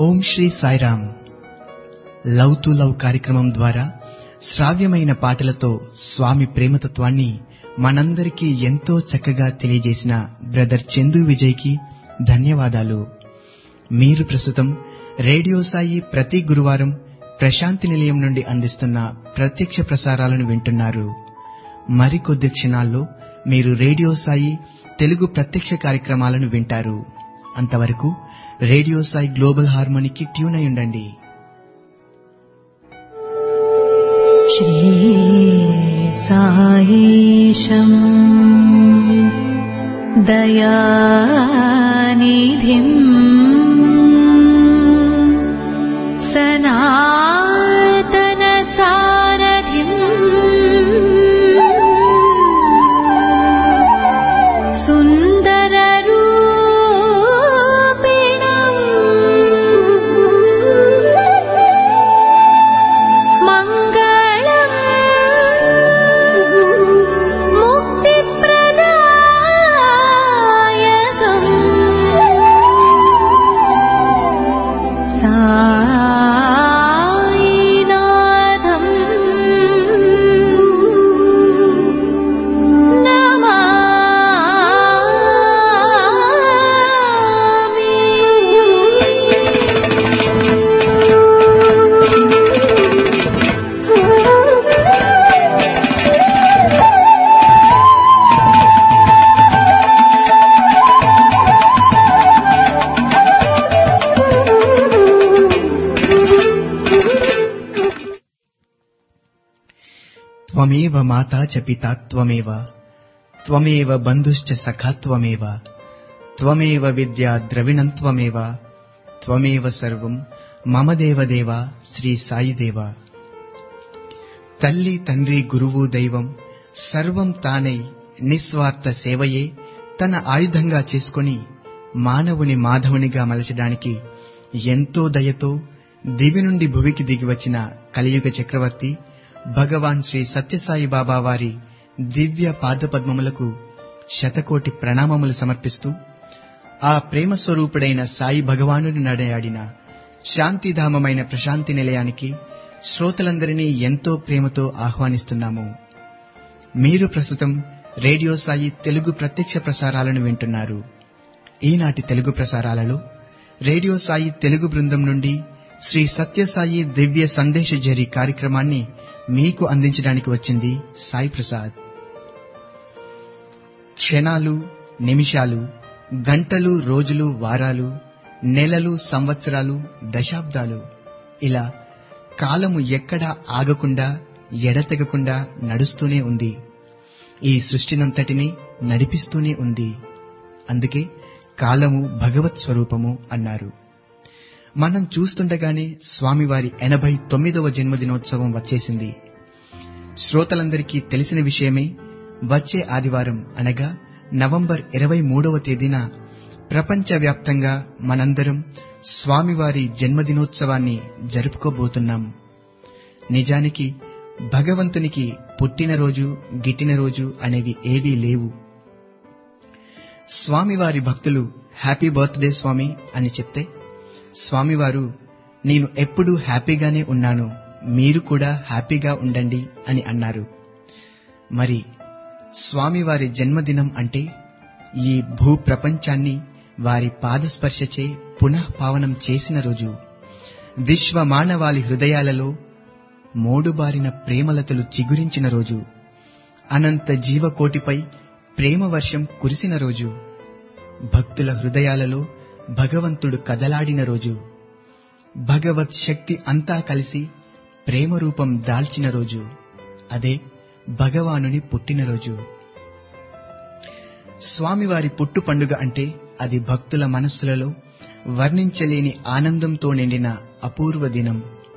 Om Shri Sairam love to love కార్యక్రమం ద్వారా శ్రావ్యమైన పాటలతో స్వామి ప్రేమతత్వాన్ని మనందరికీ ఎంతో చక్కగా తెలియజేసిన బ్రదర్ చందు విజయ్కి ధన్యవాదాలు మీరు ప్రస్తుతం రేడియో సాయి ప్రతి గురువారం ప్రశాంతి నిలయం నుండి అందిస్తున్న ప్రత్యక్ష ప్రసారాలను వింటున్నారు మరికొద్ది క్షణాల్లో మీరు రేడియో సాయి తెలుగు ప్రత్యక్ష కార్యక్రమాలను వింటారు అంతవరకు రేడియో సాయి గ్లోబల్ హార్మోనికి ట్యూన్ అయి ఉండండి श्रीसायीशम् दयानिधिम् सनातनसारथिम् सुन्दररूपिणम् मङ्गलम् मुक्तिप्रदायकम् सायिनाथम् త్వమేవ మాతా చ పితా త్వమేవ త్వమేవ బంధుశ్చ సఖా త్వమేవ త్వమేవ విద్యా ద్రవిణం త్వమేవ త్వమేవ సర్వం మమ దేవదేవ శ్రీ సాయి దేవ తల్లి తండ్రి గురువు దైవం సర్వం తానై నిస్వార్థ సేవయే తన ఆయుధంగా చేసుకొని మానవుని మాధవునిగా మలచడానికి ఎంతో దయతో దివి నుండి భువికి దిగి వచ్చిన కలియుగ చక్రవర్తి భగవాన్ శ్రీ సత్యసాయి బాబా వారి దివ్య పాదపద్మములకు శతకోటి ప్రణామములు సమర్పిస్తూ ఆ ప్రేమ స్వరూపుడైన సాయి భగవానుని నడయాడిన శాంతిధామమైన ప్రశాంతి నిలయానికి శ్రోతలందరినీ ఎంతో ప్రేమతో ఆహ్వానిస్తున్నాము మీరు ప్రస్తుతం రేడియో సాయి తెలుగు ప్రత్యక్ష ప్రసారాలను వింటున్నారు ఈనాటి తెలుగు ప్రసారాలలో రేడియో సాయి తెలుగు బృందం నుండి శ్రీ సత్యసాయి దివ్య సందేశ జరి కార్యక్రమాన్ని మీకు అందించడానికి వచ్చింది సాయి ప్రసాద్ క్షణాలు నిమిషాలు గంటలు రోజులు వారాలు నెలలు సంవత్సరాలు దశాబ్దాలు ఇలా కాలము ఎక్కడా ఆగకుండా ఎడతెగకుండా నడుస్తూనే ఉంది ఈ సృష్టినంతటినీ నడిపిస్తూనే ఉంది అందుకే కాలము భగవత్ స్వరూపము అన్నారు మనం చూస్తుండగానే స్వామివారి ఎనభై తొమ్మిదవ జన్మదినోత్సవం వచ్చేసింది శ్రోతలందరికీ తెలిసిన విషయమే వచ్చే ఆదివారం అనగా నవంబర్ ఇరవై మూడవ తేదీన ప్రపంచవ్యాప్తంగా మనందరం స్వామివారి జన్మదినోత్సవాన్ని జరుపుకోబోతున్నాం నిజానికి భగవంతునికి పుట్టినరోజు గిట్టినరోజు అనేవి ఏవీ లేవు స్వామివారి భక్తులు హ్యాపీ బర్త్డే స్వామి అని చెప్తే స్వామివారు నేను ఎప్పుడూ హ్యాపీగానే ఉన్నాను మీరు కూడా హ్యాపీగా ఉండండి అని అన్నారు మరి స్వామివారి జన్మదినం అంటే ఈ భూ ప్రపంచాన్ని వారి పాదస్పర్శచే పునః పావనం చేసిన రోజు విశ్వ మానవాళి హృదయాలలో మోడుబారిన ప్రేమలతలు చిగురించిన రోజు అనంత జీవకోటిపై ప్రేమ వర్షం కురిసిన రోజు భక్తుల హృదయాలలో భగవంతుడు కదలాడిన రోజు భగవత్ శక్తి అంతా కలిసి ప్రేమ రూపం దాల్చిన రోజు అదే భగవానుని పుట్టినరోజు స్వామివారి పుట్టు పండుగ అంటే అది భక్తుల మనస్సులలో వర్ణించలేని ఆనందంతో నిండిన అపూర్వ దినం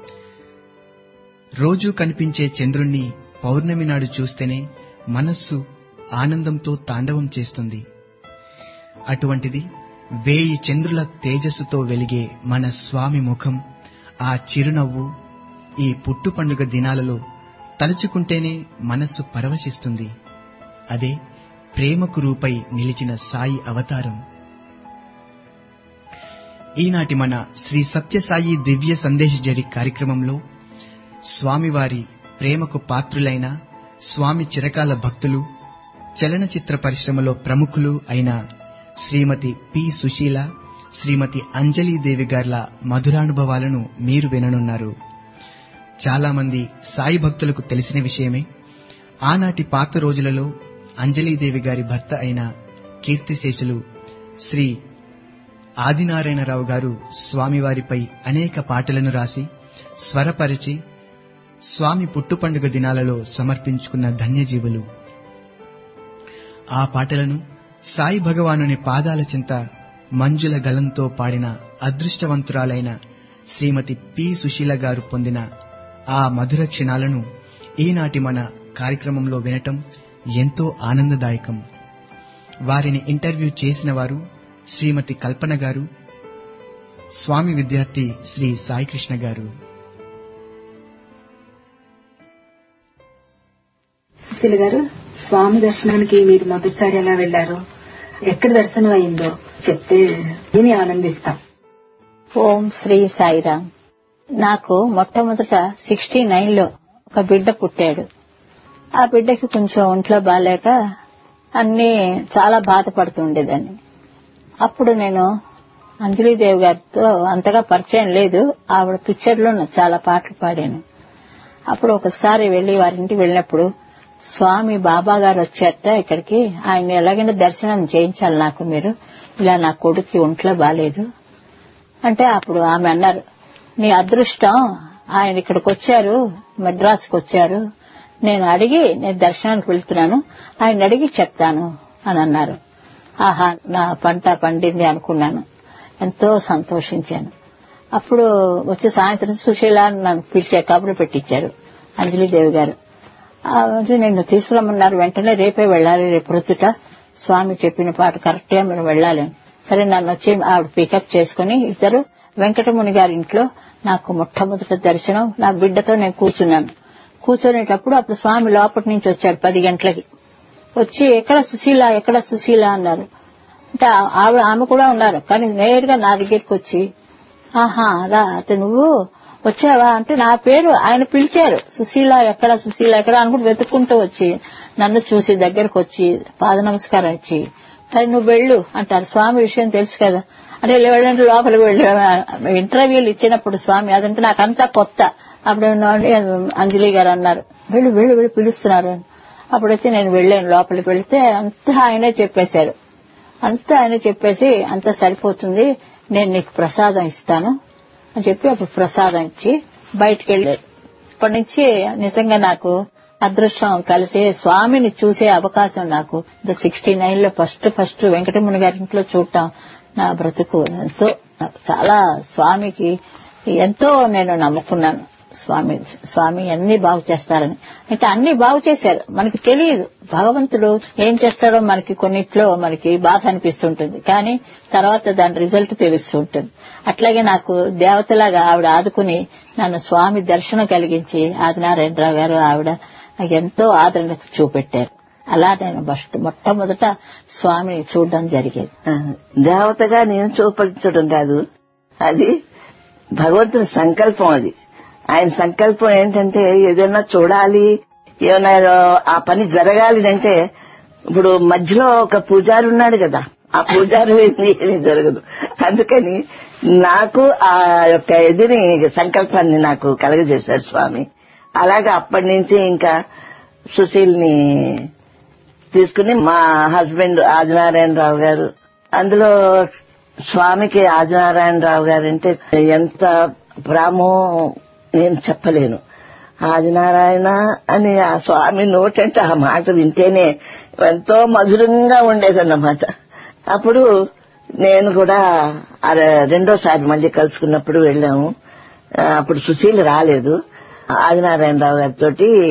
రోజూ కనిపించే చంద్రుణ్ణి పౌర్ణమి నాడు చూస్తేనే మనస్సు ఆనందంతో తాండవం చేస్తుంది అటువంటిది వేయి చంద్రుల తేజస్సుతో వెలిగే మన స్వామి ముఖం ఆ చిరునవ్వు ఈ పుట్టు పండుగ దినాలలో తలుచుకుంటేనే మనస్సు పరవశిస్తుంది అదే ప్రేమకు రూపై నిలిచిన సాయి అవతారం ఈనాటి మన శ్రీ సత్యసాయి దివ్య సందేశ్ జరి కార్యక్రమంలో స్వామివారి ప్రేమకు పాత్రులైన స్వామి చిరకాల భక్తులు చలనచిత్ర పరిశ్రమలో ప్రముఖులు అయిన శ్రీమతి పి సుశీల శ్రీమతి అంజలీదేవి గార్ల మధురానుభవాలను మీరు విననున్నారు చాలా మంది సాయి భక్తులకు తెలిసిన విషయమే ఆనాటి పాత రోజులలో అంజలీదేవి గారి భర్త అయిన కీర్తిశేషులు శ్రీ ఆదినారాయణరావు గారు స్వామివారిపై అనేక పాటలను రాసి స్వరపరిచి స్వామి పుట్టుపండుగ దినాలలో సమర్పించుకున్న ధన్యజీవులు ఆ పాటలను సాయి భగవానుని పాదాల చింత మంజుల గలంతో పాడిన అదృష్టవంతురాలైన శ్రీమతి పి సుశీల గారు పొందిన ఆ మధుర క్షణాలను ఈనాటి మన కార్యక్రమంలో వినటం ఎంతో ఆనందదాయకం వారిని ఇంటర్వ్యూ చేసిన వారు శ్రీమతి కల్పన గారు స్వామి విద్యార్థి శ్రీ సాయికృష్ణ గారు సుశీల గారు స్వామి దర్శనానికి మీరు మొదటిసారి ఎలా వెళ్లారు ఎక్కడ దర్శనం అయిందో చెప్తే విని ఆనందిస్తాం ఓం శ్రీ సాయిరామ్ నాకు మొట్టమొదట సిక్స్టీ నైన్ లో ఒక బిడ్డ పుట్టాడు ఆ బిడ్డకి కొంచెం ఒంట్లో బాగాలేక అన్ని చాలా బాధపడుతుండేదాన్ని అప్పుడు నేను అంజలీదేవి గారితో అంతగా పరిచయం లేదు ఆవిడ పిక్చర్లో నాకు చాలా పాటలు పాడాను అప్పుడు ఒకసారి వెళ్లి వారింటికి వెళ్ళినప్పుడు స్వామి బాబా గారు వచ్చారట ఇక్కడికి ఆయన ఎలాగైనా దర్శనం చేయించాలి నాకు మీరు ఇలా నా కొడుక్కి ఒంట్లో బాగాలేదు అంటే అప్పుడు ఆమె అన్నారు నీ అదృష్టం ఆయన ఇక్కడికి వచ్చారు మద్రాసుకు వచ్చారు నేను అడిగి నేను దర్శనానికి వెళ్తున్నాను ఆయన అడిగి చెప్తాను అని అన్నారు ఆహా నా పంట పండింది అనుకున్నాను ఎంతో సంతోషించాను అప్పుడు వచ్చే సాయంత్రం సుశీల అని నన్ను పిలిచే కబురు పెట్టించారు అంజలిదేవి గారు ఆ రోజు నేను తీసుకురమ్మన్నారు వెంటనే రేపే వెళ్ళాలి రేపు ప్రొద్దుట స్వామి చెప్పిన పాట కరెక్ట్ గా మీరు వెళ్ళాలి అని. సరే నన్ను వచ్చి ఆవిడ పికప్ చేసుకుని ఇద్దరు వెంకటముని గారి ఇంట్లో నాకు మొట్టమొదటి దర్శనం నా బిడ్డతో నేను కూర్చున్నాను కూర్చునేటప్పుడు అప్పుడు స్వామి లోపటి నుంచి వచ్చాడు పది గంటలకి వచ్చి ఎక్కడ సుశీల ఎక్కడ సుశీల అన్నారు అంటే ఆ- ఆవిడ ఆమె కూడా ఉన్నారు కానీ నేరుగా నా దగ్గరికి వచ్చి ఆహా రా అంటే నువ్వు వచ్చావా అంటే నా పేరు ఆయన పిలిచారు సుశీల ఎక్కడ సుశీల ఎక్కడ అనుకుంటూ వెతుక్కుంటూ వచ్చి నన్ను చూసి దగ్గరకు వచ్చి పాద నమస్కారం ఇచ్చి సరే నువ్వు వెళ్ళు అంటారు స్వామి విషయం తెలుసు కదా అంటే వెళ్ళంటే లోపలికి వెళ్ళి ఇంటర్వ్యూలు ఇచ్చినప్పుడు స్వామి అదంటే నాకంతా కొత్త అప్పుడు నన్ను అంజలి గారు అన్నారు వెళ్ళు వెళ్ళు వెళ్ళి పిలుస్తున్నారు అని. అప్పుడైతే నేను వెళ్ళాను లోపలికి వెళ్తే అంతా ఆయనే చెప్పేశారు అంతా ఆయన చెప్పేసి అంతా సరిపోతుంది నేను నీకు ప్రసాదం ఇస్తాను అని చెప్పి అప్పుడు ప్రసాదం ఇచ్చి బయటికి వెళ్ళారు అప్పటి నుంచి నిజంగా నాకు అదృష్టం కలిసి స్వామిని చూసే అవకాశం నాకు సిక్స్టీ నైన్ లో ఫస్ట్ ఫస్ట్ వెంకటముని గారి ఇంట్లో చూడటం నా బ్రతుకు ఎంతో నాకు చాలా స్వామికి ఎంతో నేను నమ్ముకున్నాను స్వామి స్వామి అన్ని బాగు చేస్తారని అంటే అన్ని బాగు చేశారు మనకి తెలియదు భగవంతుడు ఏం చేస్తాడో మనకి కొన్నిట్లో మనకి బాధ అనిపిస్తుంటుంది కానీ తర్వాత దాని రిజల్ట్ తెలుస్తూ ఉంటుంది అట్లాగే నాకు దేవతలాగా ఆవిడ ఆదుకుని నన్ను స్వామి దర్శనం కలిగించి ఆదినారాయణరావు గారు ఆవిడ నాకు ఎంతో ఆదరణ చూపెట్టారు అలా నేను ఫస్ట్ మొట్టమొదట స్వామిని చూడడం జరిగేది దేవతగా నేను చూపించడం కాదు అది భగవంతుని సంకల్పం అది ఆయన సంకల్పం ఏంటంటే ఏదైనా చూడాలి ఏమైనా ఆ పని జరగాలి అంటే ఇప్పుడు మధ్యలో ఒక పూజారి ఉన్నాడు కదా ఆ పూజారి లేనిది ఏమీ జరగదు అందుకని నాకు ఆ యొక్క ఎదిని సంకల్పాన్ని నాకు కలగజేశారు స్వామి అలాగే అప్పటి నుంచి ఇంకా సుశీల్ని తీసుకుని మా హస్బెండ్ ఆదినారాయణరావు గారు అందులో స్వామికి ఆదినారాయణరావు గారు అంటే ఎంత ప్రామో నేను చెప్పలేను ఆదినారాయణ అని ఆ స్వామి నోటంటే ఆ మాట వింటేనే ఎంతో మధురంగా ఉండేదన్నమాట అప్పుడు నేను కూడా ఆ రెండోసారి మళ్ళీ కలుసుకున్నప్పుడు వెళ్ళాము ఆ, అప్పుడు సుశీల్ రాలేదు ఆదినారాయణరావు గారితో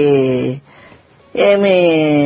ఏమి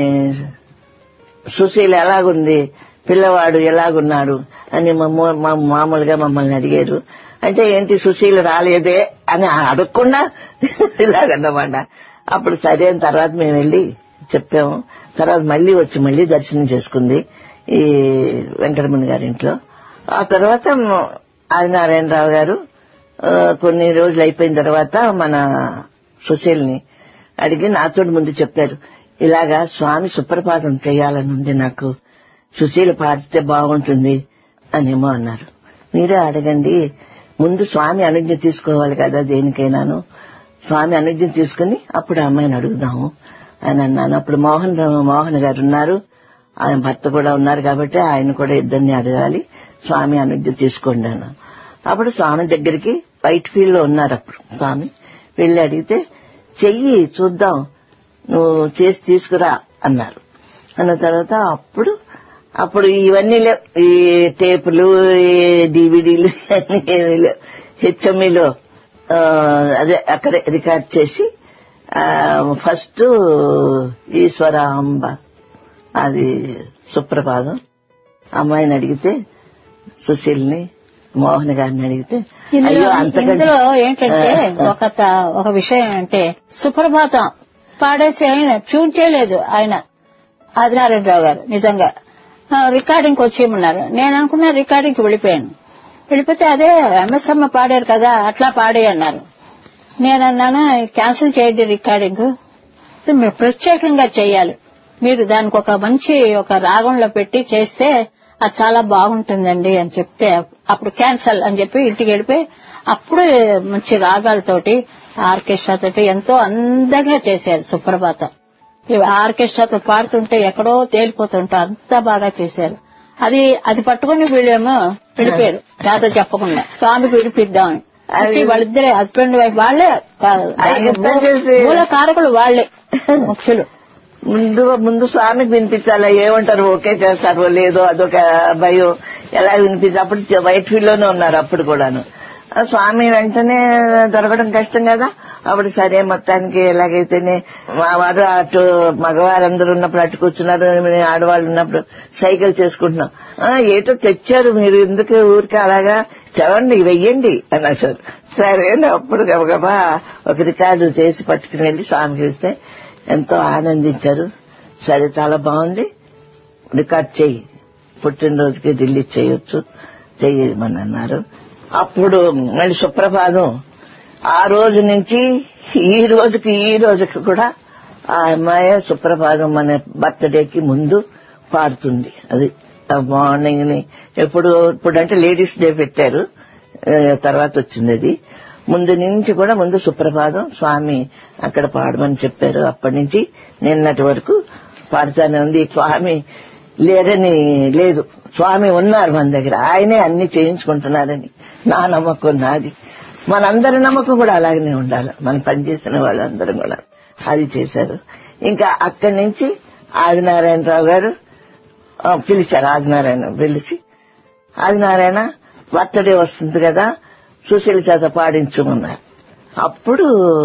సుశీల్ ఎలాగుంది పిల్లవాడు ఎలాగున్నాడు అని మమ్మ- మా మామూలుగా మమ్మల్ని అడిగారు అంటే ఏంటి సుశీల్ రాలేదే అని అడగకుండా ఇలాగన్నమాట అప్పుడు సరే అని తర్వాత మేము వెళ్ళి చెప్పాము తర్వాత మళ్ళీ వచ్చి మళ్ళీ దర్శనం చేసుకుంది ఈ వెంకటమణి గారి ఇంట్లో ఆ తర్వాత మ- ఆదినారాయణరావు గారు ఆ, కొన్ని రోజులు అయిపోయిన తర్వాత మన సుశీల్ని అడిగి నాతో ముందు చెప్పారు ఇలాగా స్వామి సుప్రభాతం చేయాలని ఉంది నాకు సుశీల పాడితే బాగుంటుంది అనేమో అన్నారు మీరే అడగండి ముందు స్వామి అనుజ్ఞ తీసుకోవాలి కదా దేనికైనాను స్వామి అనుజ్ఞ తీసుకుని అప్పుడు ఆ అమ్మాయిని అడుగుదాము అని అన్నాను అప్పుడు మోహన్ మోహన్ గారు ఉన్నారు ఆయన భర్త కూడా ఉన్నారు కాబట్టి ఆయన కూడా ఇద్దరిని అడగాలి స్వామి అనుజ్ఞ తీసుకోండి అన్నాను అప్పుడు స్వామి దగ్గరికి వైట్ ఫీల్డ్ లో ఉన్నారు అప్పుడు స్వామి వెళ్ళి అడిగితే చెయ్యి చూద్దాం నువ్వు చేసి తీసుకురా అన్నారు అన్న తర్వాత అప్పుడు అప్పుడు ఇవన్నీ లేవు ఈ టేపులు ఈ డివిడీలు అన్ని ఏమీ లేవు హెచ్ఎంఈలో అదే అక్కడే రికార్డ్ చేసి ఆ, ఫస్ట్ ఈశ్వరాంబ అది సుప్రభాతం అమ్మాయిని అడిగితే సుశీల్ని మోహన్ గారిని అడిగితే ఇందులో అయ్యో అంతకంటే ఇందులో ఏంటంటే ఒక త- ఒక విషయం అంటే సుప్రభాతం పాడేసి ఆయన ట్యూన్ చేయలేదు ఆయన ఆదినారాయణరావు గారు నిజంగా ఆ, రికార్డింగ్ వచ్చేయమన్నారు నేను అనుకున్నా రికార్డింగ్ కి వెళ్ళిపోయాను వెళ్ళిపోతే అదే ఎంఎస్ఎమ్మ పాడారు కదా అట్లా పాడే అన్నారు నేను అన్నాను క్యాన్సిల్ చేయండి రికార్డింగ్ ఇది మీరు ప్రత్యేకంగా చేయాలి మీరు దానికి ఒక మంచి ఒక రాగంలో పెట్టి చేస్తే అది చాలా బాగుంటుందండి అని చెప్తే అప్పుడు క్యాన్సల్ అని చెప్పి ఇంటికి వెళ్ళిపోయి అప్పుడు మంచి రాగాలతోటి ఆర్కెస్ట్రా తోటి ఎంతో అందంగా చేశారు సుప్రభాతం ఇవి ఆర్కెస్ట్రాతో పాడుతుంటే ఎక్కడో తేలిపోతుంటే అంత బాగా చేశారు అది అది పట్టుకుని వీళ్ళేమో వెళ్ళిపోయారు కథ చెప్పకుండా స్వామికి విడిపిద్దామని వచ్చి వాళ్ళిద్దరే హస్బెండ్ వైఫ్ వాళ్లే అది ఎంత చేసి- మూల కారకులు వాళ్లే ముఖ్యులు ముందు ముందు స్వామికి వినిపించాలా ఏమంటారు ఓకే చేస్తారో లేదో అదొక భయం ఎలా వినిపించి అప్పుడు వైట్ ఫీల్డ్ లోనే ఉన్నారు అప్పుడు కూడాను ఆ స్వామి వెంటనే దొరకడం కష్టం కదా అప్పుడు సరే మొత్తానికి ఎలాగైతేనే మా వారు అటు మగవారందరూ ఉన్నప్పుడు అటు కూర్చున్నారు మేము ఆడవాళ్ళు ఉన్నప్పుడు సైకిల్ చేసుకుంటున్నాం ఆ, ఏటో తెచ్చారు మీరు ఎందుకు ఊరికి అలాగా చదవండి వెయ్యండి అన్నారు సార్ సరే అని అప్పుడు గబగబా ఒక రికార్డు చేసి పట్టుకుని వెళ్లి స్వామికి ఇస్తే ఎంతో ఆనందించారు సరే చాలా బాగుంది రికార్డ్ చెయ్యి పుట్టినరోజుకి రిలీజ్ చేయొచ్చు చెయ్యమని అన్నారు అప్పుడు మళ్ళీ సుప్రభాతం ఆ రోజు నుంచి ఈ రోజుకి ఈ రోజుకి కూడా ఆ అమ్మాయి సుప్రభాతం మన బర్త్డేకి ముందు పాడుతుంది అది మార్నింగ్ ని ఎప్పుడు ఇప్పుడు అంటే లేడీస్ డే పెట్టారు ఆ, తర్వాత వచ్చింది అది ముందు నుంచి కూడా ముందు సుప్రభాతం స్వామి అక్కడ పాడమని చెప్పారు అప్పటి నుంచి నిన్నటి వరకు పాడుతానే ఉంది స్వామి లేరని లేదు స్వామి ఉన్నారు మన దగ్గర ఆయనే అన్ని చేయించుకుంటున్నారని నా నమ్మకం నాది మనందరి నమ్మకం కూడా అలాగనే ఉండాలి మనం పనిచేసిన వాళ్ళందరం కూడా అది చేశారు ఇంకా అక్కడి నుంచి ఆదినారాయణరావు గారు ఆ, పిలిచారు ఆదినారాయణ పిలిచి ఆదినారాయణ బర్త్డే వస్తుంది కదా సుశీల చేత పాడించమన్నారు అప్పుడు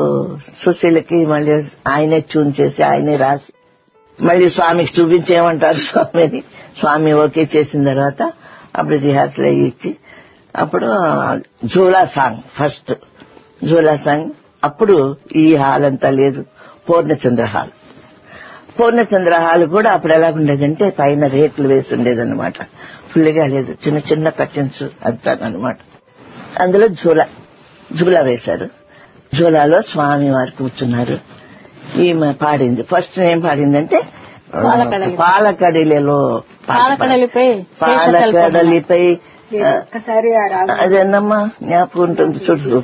సుశీలకి మళ్ళీ ఆయనే ట్యూన్ చేసి ఆయనే రాసి మళ్ళీ స్వామికి చూపించేయమంటారు స్వామిని స్వామి ఓకే చేసిన తర్వాత అప్పుడు రిహార్సల్ అయ్యి ఇచ్చి అప్పుడు జూలా సాంగ్ ఫస్ట్ జూలా సాంగ్ అప్పుడు ఈ హాల్ అంతా లేదు పూర్ణచంద్ర హాల్ పూర్ణచంద్ర హాల్ కూడా అప్పుడు ఎలా ఉండేదంటే పైన రేట్లు వేసి ఉండేదన్నమాట ఫుల్గా లేదు చిన్న చిన్న కర్టెన్స్ అంతానమాట అందులో జూలా జూలా వేశారు జూలాలో స్వామి వారు కూర్చున్నారు ఈమె పాడింది ఫస్ట్ ఏం పాడిందంటే పాలకడలి. పాలకడలిలో పాట పాలకడలిపై పాలకడలిపై ఆ, ఒక్కసారి ఆ రాగం అదేనమ్మా జ్ఞాపకం ఉంటుంది చూడు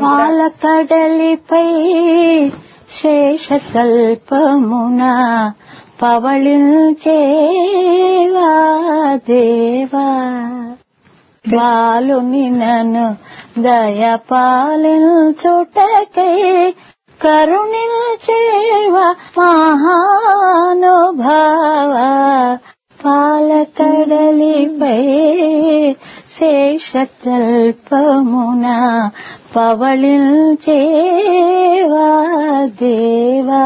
పాలకడలిపై శేషకల్పమున పవళించేవా దేవా బాలుని నన్ను దయపాలించుటకై కరుణించేవా మహానుభావ పాలకడలిపై శేషకల్పమున పవళించేవా దేవా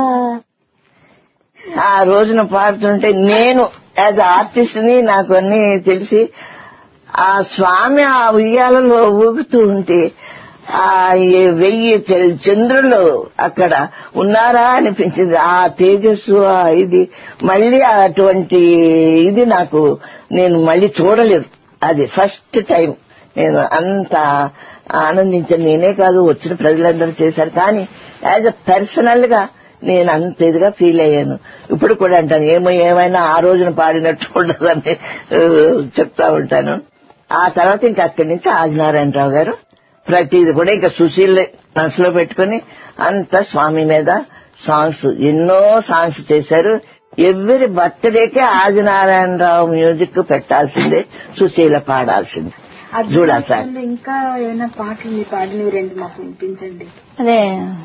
ఆ రోజున పాడుతుంటే నేను యాజ్ ఆర్టిస్ట్ ని నాకు అన్ని తెలిసి ఆ స్వామి ఆ ఉయ్యాలలో ఊగుతూ ఉంటే ఆ ఈ వెయ్యి చ- చంద్రులు అక్కడ ఉన్నారా అనిపించింది ఆ తేజస్సు ఆ ఇది మళ్ళీ అటువంటి ఇది నాకు నేను మళ్ళీ చూడలేదు అది ఫస్ట్ టైం నేను అంత ఆనందించాను నేనే కాదు వచ్చిన ప్రజలందరూ చేశారు కానీ యాజ్ అ పర్సనల్ గా నేను అంత ఇదిగా ఫీల్ అయ్యాను ఇప్పుడు కూడా అంటాను ఏమో ఏమైనా ఆ రోజున పాడినట్టు ఉండదని ఆ, చెప్తా ఉంటాను ఆ తర్వాత ఇంకా అక్కడి నుంచి ఆదినారాయణరావు గారు ప్రతిది కూడా ఇంకా సుశీల్ మనసులో పెట్టుకుని అంత స్వామి మీద సాంగ్స్ ఎన్నో సాంగ్స్ చేశారు ఎవరి బర్త్డేకే ఆదినారాయణరావు మ్యూజిక్ పెట్టాల్సిందే సుశీల పాడాల్సిందే చూడా సార్ అర్జునుడు ఇంకా ఏమైనా పాటలు మీరు పాడినవి రెండు మాకు వినిపించండి అదే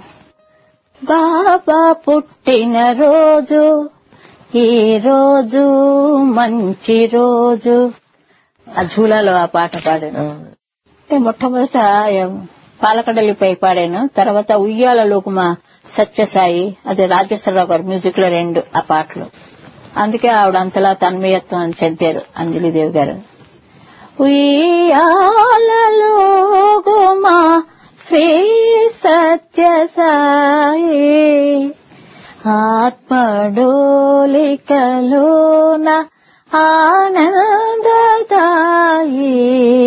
బాబా పుట్టిన రోజు ఈ రోజు మంచి రోజు ఆ జూలాలో ఆ పాట పాడాను అంటే మొట్టమొదట పాలకడలిపై పాడాను తర్వాత ఉయ్యాలలోకి మా సత్యసాయి అదే రాజేశ్వరరావు గారు మ్యూజిక్ లో రెండు ఆ పాటలు అందుకే ఆవిడ అంతలా తన్మయత్వం అని చెందారు అంజలిదేవి గారు ఉయ్యాలలోగు మా శ్రీ సత్యసాయి ఆత్మడోలికలోన ఆనందదాయి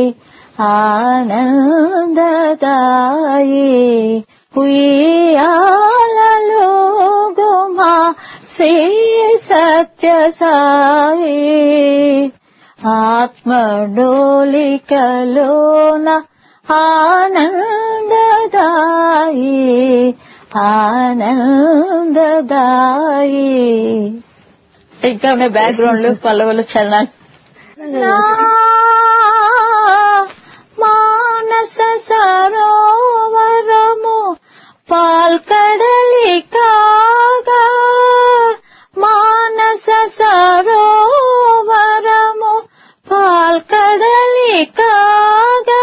ఆనందదాయి ఉయ్యాలలోగు మా శ్రీ సత్యసాయి ఆత్మడోలికలోన ఆనందదాయి ఆనందదాయి ఇంకా ఉన్నాయి బ్యాక్గ్రౌండ్ పల్లవులు చరణాలు మానస సరోవరము పాల్కడలి కాగా మానస సరోవరము పాల్కడలి కాగా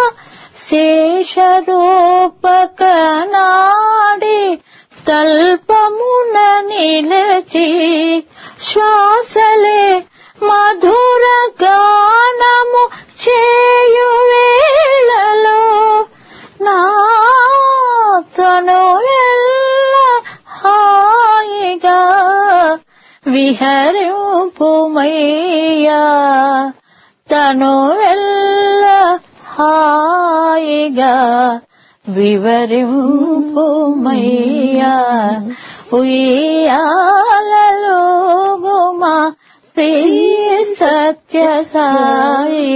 శేషరూపక నాడి తల్పమున నిలచి శ్వాసలే మధుర గానము చేయు వేళలో నా తను ఎల్ల హాయిగా విహరింపుమయ్యా తను ఎల్ల హాయిగా వివరింపుమయ్యా ఉయ్యాలలో గుమా ప్రియ సత్య సాయి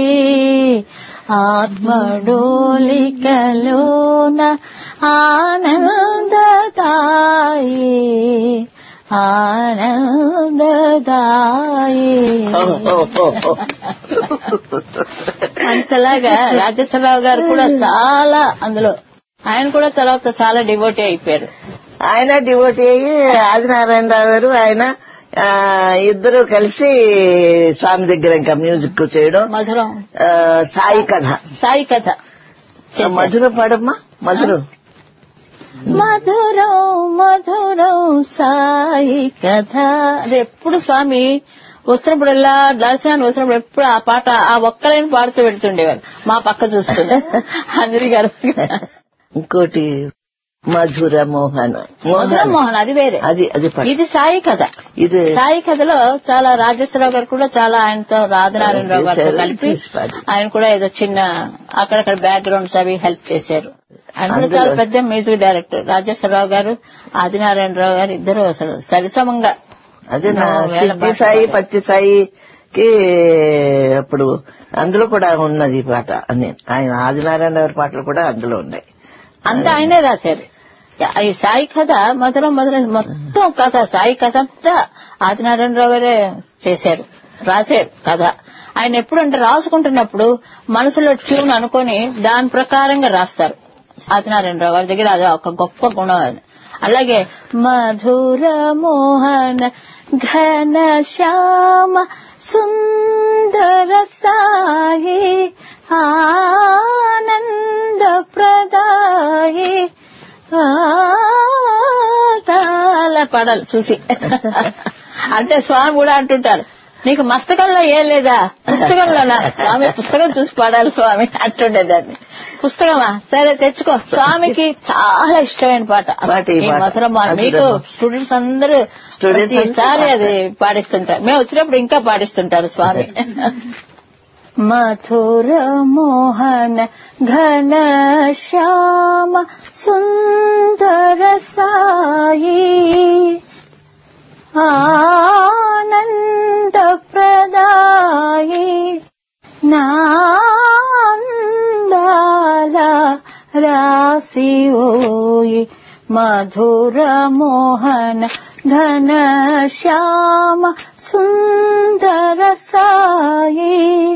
ఆత్మడోలికలోన ఆనందదాయి ఆనందదాయి అంతలాగా రాజేశ్వరరావు గారు కూడా చాలా అందులో ఆయన కూడా తర్వాత చాలా డివోటీ అయిపోయారు ఆయన డివోటీ అయ్యి ఆదినారాయణరావు గారు ఆయన ఆ, ఇద్దరు కలిసి స్వామి దగ్గర ఇంకా మ్యూజిక్ చేయడం మధురం ఆ, సాయి కథ సాయి కథ చేశారు. మధుర పాడమ్మా మధురం మధురం మధురం సాయి కథ అది ఎప్పుడు స్వామి వస్తున్నప్పుడల్లా దర్శనాన్ని వస్తున్నప్పుడు ఎప్పుడు ఆ పాట ఆ ఒక్కలైన పాడుతూ పెడుతుండేవారు మా పక్క చూస్తుండే అంజలి గారు ఇంకోటి మధుర మోహన్ మధురం మోహన్ అది వేరే అది అది పాడు. ఇది సాయి కథ ఇది సాయి కథలో చాలా రాజేశ్వరరావు గారు కూడా చాలా ఆయనతో రాధనారాయణరావు గారితో చేశారు, కలిపి తీసిపాడు. ఆయన కూడా ఏదో చిన్న అక్కడక్కడ బ్యాక్గ్రౌండ్స్ అవి హెల్ప్ చేశారు ఆయన కూడా అందులో- చాలా పెద్ద మ్యూజిక్ డైరెక్టర్ రాజేశ్వరరావు గారు ఆదినారాయణరావు గారు ఇద్దరు అసలు సరిసమంగా అదే నా ఎన్నో వేల సిద్ధి పాటలు సాయి పాడారు. పత్తి సాయికి అప్పుడు అందులో కూడా ఉన్నది ఈ పాట అని ఆయన ఆదినారాయణ గారి పాటలు కూడా అందులో ఉన్నాయి అంతా ఆయనే రాశారు ఈ సాయి కథ మధురం మధురం మొత్తం కథ సాయి కథ అంతా ఆదినారాయణరావు గారే చేశారు రాశారు కథ ఆయన ఎప్పుడంటే రాసుకుంటున్నప్పుడు మనసులో ట్యూన్ అనుకొని దాని ప్రకారంగా రాస్తారు ఆదినారాయణరావు గారి దగ్గర అది ఒక గొప్ప గుణం అది అలాగే మధుర మోహన ఘన శ్యామ సుందర సాయి ఆనంద ప్రదాయి చాలా పడాలి చూసి అంటే స్వామి కూడా అంటుంటారు నీకు మస్తకంలో ఏం లేదా పుస్తకంలోనా స్వామి పుస్తకం చూసి పాడాలి స్వామి అంటుండేదాన్ని పుస్తకమా సరే తెచ్చుకో స్వామికి చాలా ఇష్టమైన పాట పాట ఈ ఈ పాట. మధురం మా- మీకు మధురం. స్టూడెంట్స్ అందరూ Students అందరూ ప్రతిసారి అది పాడతారు. పాడిస్తుంటారు మేము వచ్చినప్పుడు ఇంకా పాడిస్తుంటారు స్వామి మధుర మోహన ఘన శ్యామ సుందర సాయి ఆనంద ప్రదాయి నాందాల రాసి ఓయి మధుర మోహన ఘన శ్యామ సుందర సాయి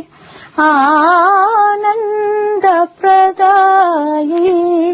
ఆనంద ప్రదాయి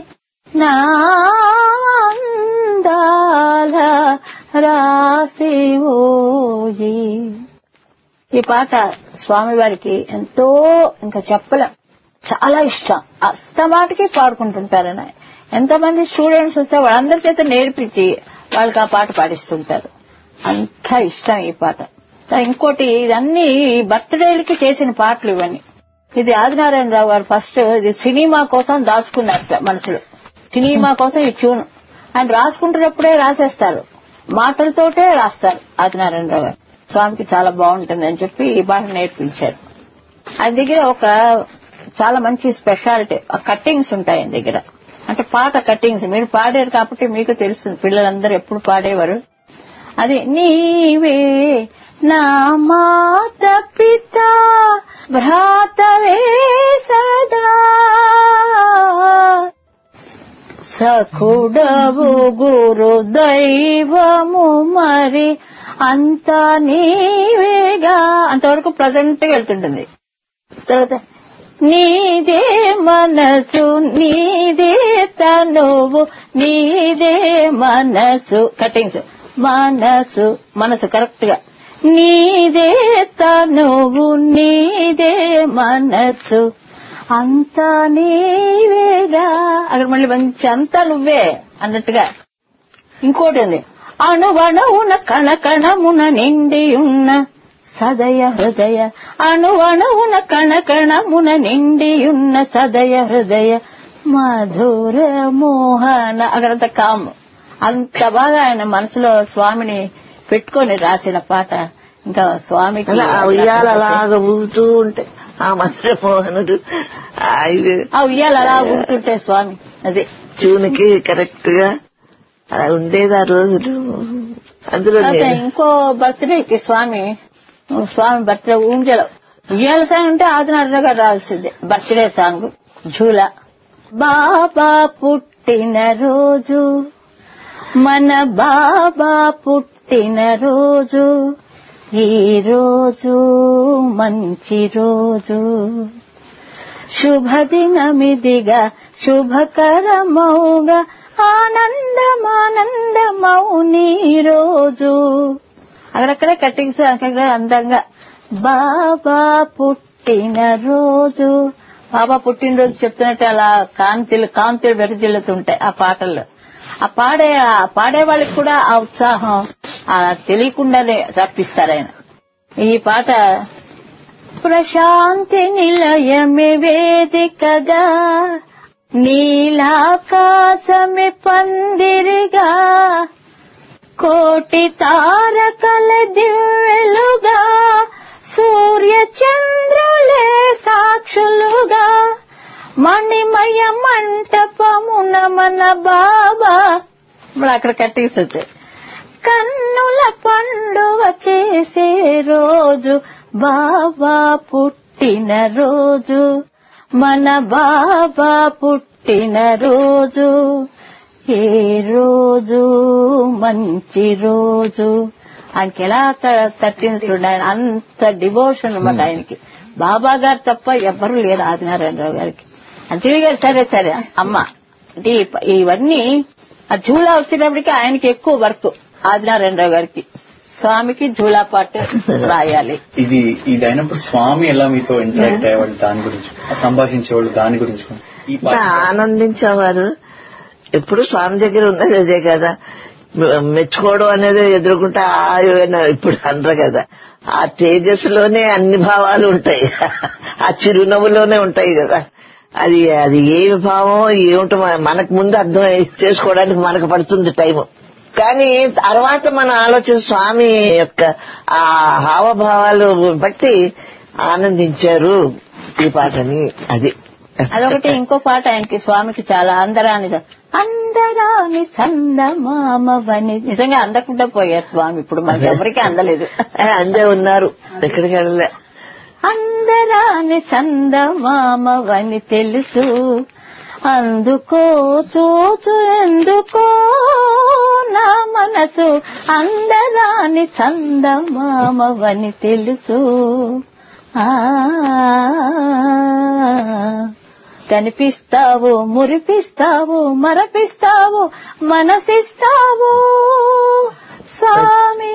నాందాల రాసి ఓయి ఈ పాట స్వామివారికి ఎంతో ఇంకా చెప్పలేం చాలా ఇష్టం అస్తమాటికి పాడుకుంటుంటారని ఎంతమంది స్టూడెంట్స్ వస్తే వాళ్ళందరి చేత నేర్పించి వాళ్ళకి ఆ పాట పాడిస్తుంటారు అంత ఇష్టం ఈ పాట ఇంకోటి ఇదన్నీ బర్త్డేలకి చేసిన పాటలు ఇవన్నీ ఇది ఆదినారాయణరావు గారు ఫస్ట్ ఇది సినిమా కోసం దాచుకున్నారు మనసులో సినిమా కోసం ఈ ట్యూన్ ఆయన రాసుకుంటున్నప్పుడే రాసేస్తారు మాటలతోటే రాస్తారు ఆదినారాయణరావు గారు స్వామికి చాలా బాగుంటుంది అని చెప్పి ఈ పాట నేర్పించారు ఆయన దగ్గర ఒక చాలా మంచి స్పెషాలిటీ కట్టింగ్స్ ఉంటాయి ఆయన దగ్గర అంటే పాట కట్టింగ్స్ మీరు పాడారు కాబట్టి మీకు తెలుస్తుంది పిల్లలందరూ ఎప్పుడు పాడేవారు అది నీవే నా మాత పిత భ్రాతవే సదా సఖుడవు గురు దైవము మరి అంతా నీవేగా అంతవరకు ప్రజెంట్ వెళ్తుంటుంది తర్వాత నీదే మనసు నీదే తనువు నీదే మనసు కటింగ్స్ మనసు మనసు కరెక్ట్ గా నీదే తనువు నీదే మనసు అంతా నీవేగా అక్కడ మళ్ళీ మంచి అంతా నువ్వే అన్నట్టుగా ఇంకోటి ఉంది అణువణువున కణకణమున నిండి ఉన్న సదయ హృదయ అణువణువున కణకణమున నిండి ఉన్న సదయ హృదయ మధుర మోహన అక్కడంత కాము అంత బాగా ఆయన మనసులో స్వామిని పెట్టుకొని రాసిన పాట ఇంకా స్వామికి అలా ఆ ఉయ్యాలు అలాగ ఊగుతూ ఉంటాయి ఆ మధుర మోహనుడు ఆ ఇది ఆ ఉయ్యాలు అలా ఊరుతుంటే స్వామి అదే ట్యూన్కి కరెక్ట్ గా అలా ఉండేది ఆ రోజులు అందులో తర్వాత నేను ఇంకో బర్త్డేకి స్వామి స్వామి బర్త్డే ఊంజల ఉయ్యాల సాంగ్ అంటే ఆదినారాయణ గారు రావాల్సిందే బర్త్డే సాంగ్ జూల బాబా పుట్టిన రోజు మన బాబా పుట్టిన రోజు ఈ రోజు మంచి రోజు శుభదినమిదిగా శుభకరమౌగా ఆనందమానందమౌ నీ రోజు అక్కడక్కడే కట్టింగ్స్ అక్కడ అందంగా బాబా పుట్టిన రోజు బాబా పుట్టినరోజు చెప్తున్నట్టు అలా కాంతిలు కాంతులు వెరజిల్లుతుంటాయి ఆ పాటల్లో ఆ పాడే ఆ పాడే వాళ్ళకి కూడా ఆ ఉత్సాహం ఆ తెలియకుండానే రప్పిస్తారు ఆయన ఈ పాట ప్రశాంతి నిలయమే వేదికగా నీలాకాశమే పందిరిగా కోటి తారకల దివ్వెలుగా సూర్య చంద్రులే సాక్షులుగా మణిమయ మంటపమున మన బాబా ఇప్పుడు అక్కడ కట్టేసి వచ్చాయి కన్నుల పండుగ చేసే రోజు బాబా పుట్టిన రోజు మన బాబా పుట్టిన రోజు ఏ రోజు మంచి రోజు ఆయనకి ఎలా త- తట్టింది చూడండి ఆయన అంత డివోషన్ అనమాట ఆయనకి బాబా గారు తప్ప ఎవ్వరూ లేరు ఆదినారాయణరావు గారికి అంజలి గారు సరే సరే అమ్మ అంటే ఈ ప- ఇవన్నీ ఆ జూలా వచ్చేటప్పటికి ఆయనకి ఎక్కువ వర్క్ ఆదినారాయణరావు గారికి స్వామికి జూలా పాట రాయాలి ఇది ఇది అయినప్పుడు స్వామి ఎలా మీతో ఇంటరాక్ట్ అయ్యేవాళ్ళు దాని గురించి సంభాషించేవాళ్ళు దాని గురించి ఈ ఎంత పాట ఆనందించేవారు ఎప్పుడు స్వామి దగ్గర ఉన్నది అదే కదా మె- మెచ్చుకోవడం అనేది ఎదుర్కొంటే ఆయో అని ఇప్పుడు అనరు కదా ఆ తేజస్సులోనే అన్ని భావాలు ఉంటాయి ఆ చిరునవ్వులోనే ఉంటాయి కదా అది అది ఏమి భావం ఏమిటో మన- మనకు ముందు అర్థం చేసుకోవడానికి మనకు పడుతుంది టైము కానీ తర్వాత మన ఆలోచన స్వామి యొక్క ఆ హావభావాలు బట్టి ఆనందించారు ఈ పాటని అది అదొకటి ఇంకో పాట ఆయనకి స్వామికి చాలా అందరాని అందరాని చందమామవని నిజంగా అందకుండా పోయారు స్వామి ఇప్పుడు మనకి ఎవరికీ అందలేదు ఆ, అందే ఉన్నారు ఎక్కడికి వెళ్ళలే అందరాని చందమామవని తెలుసు అందుకో చూచు ఎందుకో నా మనసు అందరాని చందమామవని తెలుసు ఆ కనిపిస్తావు మురిపిస్తావు మరపిస్తావు మనసిస్తావు స్వామి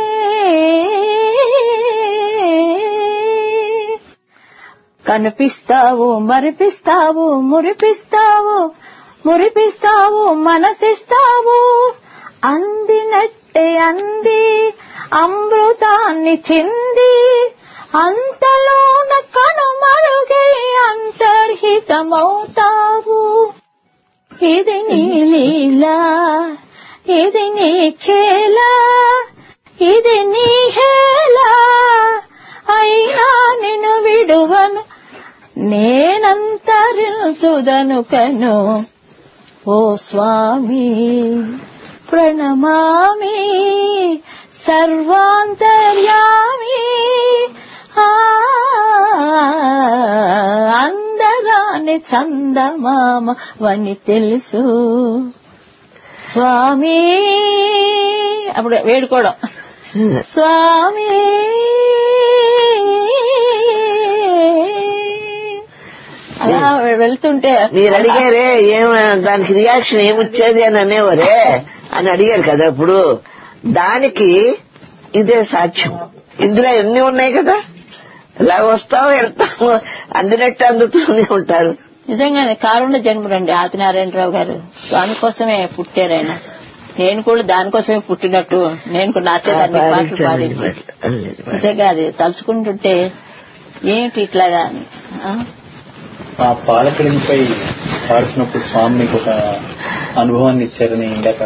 కనిపిస్తావు మరిపిస్తావు మురిపిస్తావు మురిపిస్తావు మనసిస్తావు అందినట్టే అంది అమృతాన్ని చింది అంతలోన కనుమరుగై అంతర్హితమవుతావు ఇది నీ లీలా ఇది నీ ఖేలా ఇది నీ హేలా అయినా నిన్ను విడువను నేనంతరించుదను కను ఓ స్వామి ప్రణమామి సర్వాంతర్యామి ఆ, అందరాని చందమామ వని తెలుసు స్వామి అప్పుడు వేడుకోవడం స్వామి అలా వెళ్తుంటే మీరు అడిగారే ఏం దానికి రియాక్షన్ ఏమొచ్చేది అని అనేవారే అని అడిగారు కదా ఇప్పుడు దానికి ఇదే సాక్ష్యం ఇందులో ఎన్ని ఉన్నాయి కదా ఇలా వస్తాం వెళ్తాము అందినట్టు అందుతూనే ఉంటారు నిజంగానే కారుణ జన్ముడండి ఆదినారాయణరావు గారు స్వామి కోసమే పుట్టారు ఆయన నేను కూడా దానికోసమే పుట్టినట్టు నేను కూడా నాచేదాన్ని పాటలు పాడించి నిజంగా అది తలుచుకుంటుంటే ఏంటి ఇట్లాగా అని ఆ? ఆ పాలకడిపై పాడుతున్నప్పుడు స్వామి మీకు ఒక అనుభవాన్ని ఇచ్చారని ఇందాక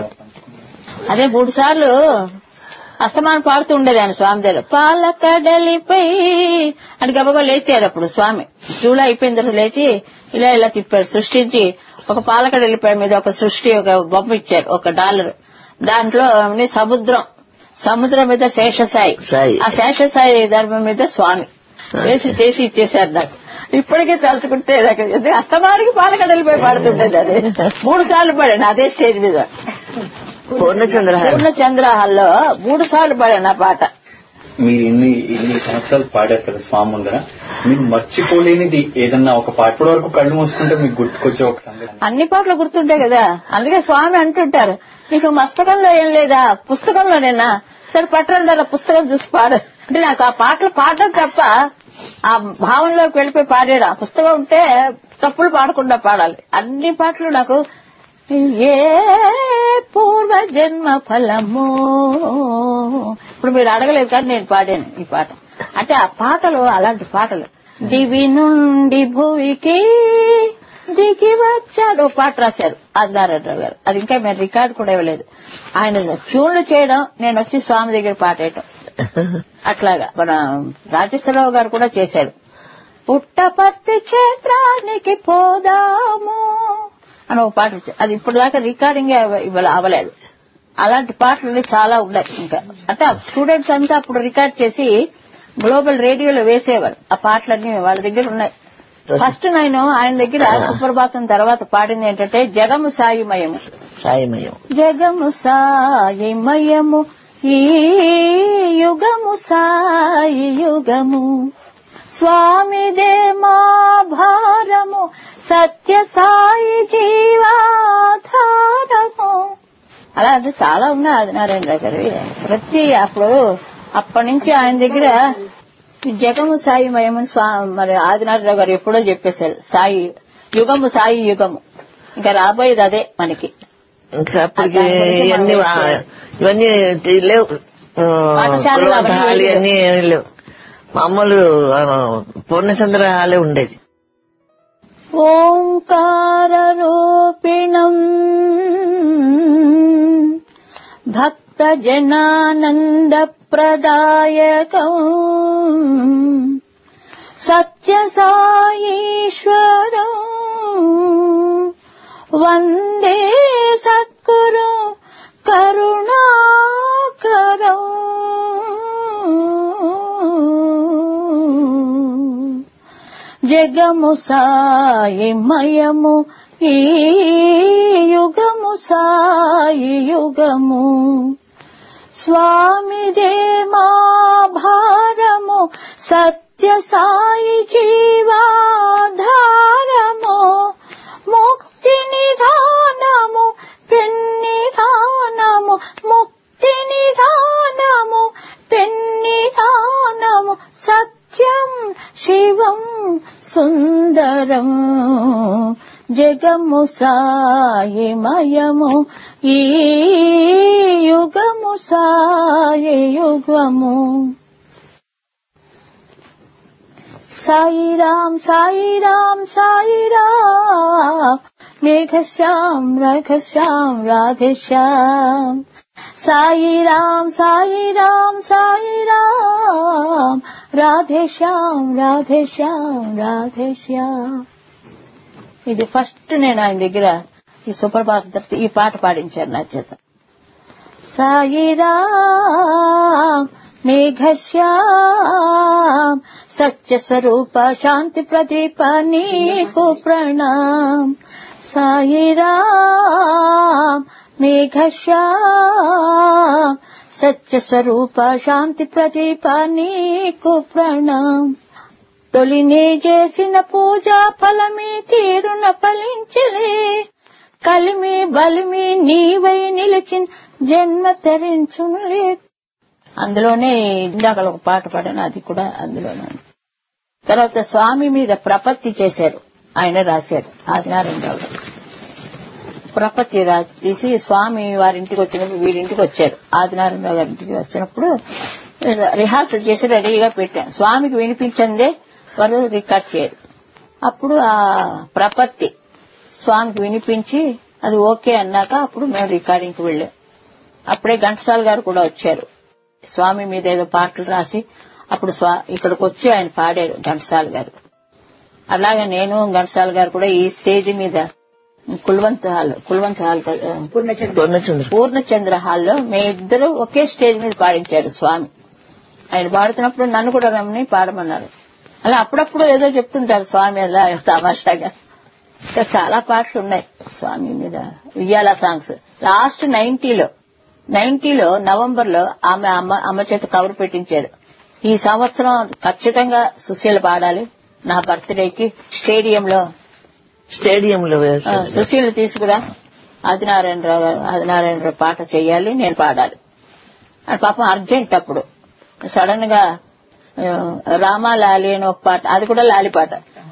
అదే మూడు సార్లు అస్తమానం పాడుతూ ఉండేది ఆయన స్వామి దగ్గర పాలకడలిపై అని గబగబా లేచారు అప్పుడు స్వామి జూలై అయిపోయిన తర్వాత లేచి ఇలా ఇలా తిప్పారు సృష్టించి ఒక పాలకడలిపై మీద ఒక సృష్టి ఒక బొమ్మ ఇచ్చారు ఒక డాలర్ దాంట్లో ఏమని సముద్రం సముద్రం మీద శేషసాయి సాయి. ఆ శేషసాయి ధర్మం మీద స్వామి వేసి చేసి ఇచ్చేశారు నాకు ఇప్పటికే తలుచుకుంటే నాకు ఇది అస్తమానికి పాలకడలిపై పాడుతుండేది అదే మూడు సార్లు పాడాను అదే స్టేజ్ మీద పూర్ణచంద్రహారం పూర్ణ చంద్రహాల్లో మూడు సార్లు పాడాను ఆ పాట మీరు ఇన్ని ఇన్ని సంవత్సరాలు పాడారు కదా స్వామి ముందర మీరు మర్చిపోలేనిది ఏదన్నా ఒక పాట ఇప్పటి వరకు కళ్ళు మూసుకుంటే మీకు గుర్తుకొచ్చే ఒక సంఘటన అన్ని పాటలు గుర్తుంటాయి కదా అందుకే స్వామి అంటుంటారు నీకు మస్తకంలో ఏం లేదా పుస్తకంలోనేనా సరే పట్టణ పుస్తకం చూసి పాడు అంటే నాకు ఆ పాటలు పాడడం తప్ప ఆ భావంలోకి వెళ్ళిపోయి పాడాడు ఆ పుస్తకం ఉంటే తప్పులు పాడకుండా పాడాలి అన్ని పాటలు నాకు ఏ పూర్వ జన్మ ఫలము ఇప్పుడు మీరు అడగలేదు కానీ నేను పాడాను ఈ పాట అంటే ఆ పాటలు అలాంటి పాటలు దివి నుండి భూమికి దిగి వచ్చాడు ఓ పాట రాశారు ఆదినారాయణరావు గారు అది ఇంకా మేము రికార్డు కూడా ఇవ్వలేదు ఆయన ట్యూన్లు చేయడం నేను వచ్చి స్వామి దగ్గర పాట వేయటం అట్లాగా మన రాజేశ్వరరావు గారు కూడా చేశారు పుట్టపర్తి క్షేత్రానికి పోదాము అని ఒక పాట వచ్చి- అది ఇప్పుడు దాకా రికార్డింగ్ ఇవ్వాలి అవ్వలేదు అలాంటి పాటలు చాలా ఉన్నాయి ఇంకా అంటే ఆ స్టూడెంట్స్ అంతా అప్పుడు రికార్డ్ చేసి గ్లోబల్ రేడియోలో వేసేవారు ఆ పాటలన్నీ వాళ్ళ దగ్గర ఉన్నాయి ఫస్ట్ నేను ఆయన దగ్గర సుప్రభాతం తర్వాత పాడింది ఏంటంటే జగము సాయిమయము సాయమయం జగము సాయిమయము ఈ యుగము సాయి యుగము స్వామిదే మా భారము సత్య సాయి జీవాధారము అలా అంటే చాలా ఉన్నాయి ఆదినారాయణరావు గారు ప్రతి అప్పుడు అప్పటి నుంచి ఆయన దగ్గర ఈ జగము సాయి మయమని స్వా మరి ఆదినారాయణరావు గారు ఎప్పుడో చెప్పేశారు సాయి యుగము సాయి యుగము ఇంకా రాబోయేది అదే మనకి ఇంకా అప్పటికి దాని గురించి మనం ఇవన్నీ వా- వేసుకోవాలి. ఇవన్నీ లేవు ఆ, పాఠశాలలు అవన్నీ కులవతాలు లేవు. అన్నీ ఏమీ లేవు మామూలు ఆ, పూర్ణచంద్ర హాలే ఉండేది ఓంకార రూపిణం భక్త జనానంద ప్రదాయకం సత్య సాయీశ్వరం వందే సద్గురు కరుణాకరం జగము సాయి మయము ఈ యుగము సాయి యుగము స్వామిదే మా భారము సత్య సాయి జీవాధారము ముక్తి నిధానము పెన్నిధానము ముక్తి నిధానము పెన్నిధానము సత్యం శివం సుందరం జగము సాయి మయము ఈ యుగము సాయి యుగము సాయి రామ్ సాయి రామ్ సాయి రామ్ మేఘశ్యామ్ రఘశ్యామ్ రాధేశ్యామ్ సాయి రామ్ సాయి రామ్ సాయి రామ్ రాధేశ్యామ్ రాధేశ్యామ్ రాధేశ్యామ్ ఇది ఫస్ట్ నేను ఆయన దగ్గర ఈ సుప్రభాత తప్పితే ఈ పాట పాడించారు నా చేత సాయి రామ్ మేఘశ్యామ్ సత్య స్వరూప శాంతి ప్రదీప నీకు ప్రణామ్ సాయి రామ్ మేఘశ్యామ్ సత్య స్వరూప శాంతి ప్రదీప నీకు ప్రణామ్ తొలినే చేసిన పూజ ఫలమే తీరున ఫలించలే కలిమి బలిమి నీవై నిలిచిన జన్మ తరించునులే అందులోనే ఇందాక ఒక పాట పాడాను అది కూడా అందులోనే ఉంది. తర్వాత స్వామి మీద ప్రపత్తి చేశారు ఆయన రాశారు ఆదినారాయణరావు గారు. ప్రపత్తి రా- తీసి స్వామి వారింటికి వచ్చినప్పుడు వీరింటికి వచ్చారు ఆదినారాయణరావు గారి ఇంటికి వచ్చినప్పుడు రిహార్సల్ చేసి రెడీగా పెట్టాను స్వామికి వినిపించందే వారు రికార్డ్ చేయరు అప్పుడు ఆ ప్రపత్తి స్వామికి వినిపించి అది ఓకే అన్నాక అప్పుడు మేము రికార్డింగ్కి వెళ్ళాం అప్పుడే ఘంటసాల గారు కూడా వచ్చారు స్వామి మీద ఏదో పాటలు రాసి అప్పుడు స్వా ఇక్కడికి వచ్చి ఆయన పాడారు ఘంటసాల గారు అలాగే నేను ఘంటసాల గారు కూడా ఈ స్టేజ్ మీద కుల్వంత్ హాల్ కుల్వంత్ హాల్ కదా, పూర్ణచంద్ర పూర్ణచంద్ర హాల్లో మేమిద్దరు ఒకే స్టేజ్ మీద పాడించారు స్వామి ఆయన పాడుతున్నప్పుడు నన్ను కూడా రమ్మని పాడమన్నారు అలా అప్పుడప్పుడు ఏదో చెప్తుంటారు స్వామి అలా తమాషాగా ఇంకా చాలా పాటలు ఉన్నాయి స్వామి మీద ఉయ్యాల సాంగ్స్ లాస్ట్ నైన్టీలో నైన్టీలో నవంబర్ లో ఆమె అమ్మ అమ్మ చేత కవర్ పెట్టించారు ఈ సంవత్సరం ఖచ్చితంగా సుశీల పాడాలి నా బర్త్డేకి స్టేడియంలో స్టేడియంలో ఆ, వేస్తారు. సుశీల తీసుకురా ఆదినారాయణరావు గారు ఆదినారాయణరావు పాట చేయాలి నేను పాడాలి అది పాపం అర్జెంట్ అప్పుడు సడన్ గా ఆ, రామాలాలి అని ఒక పాట అది కూడా లాలి పాట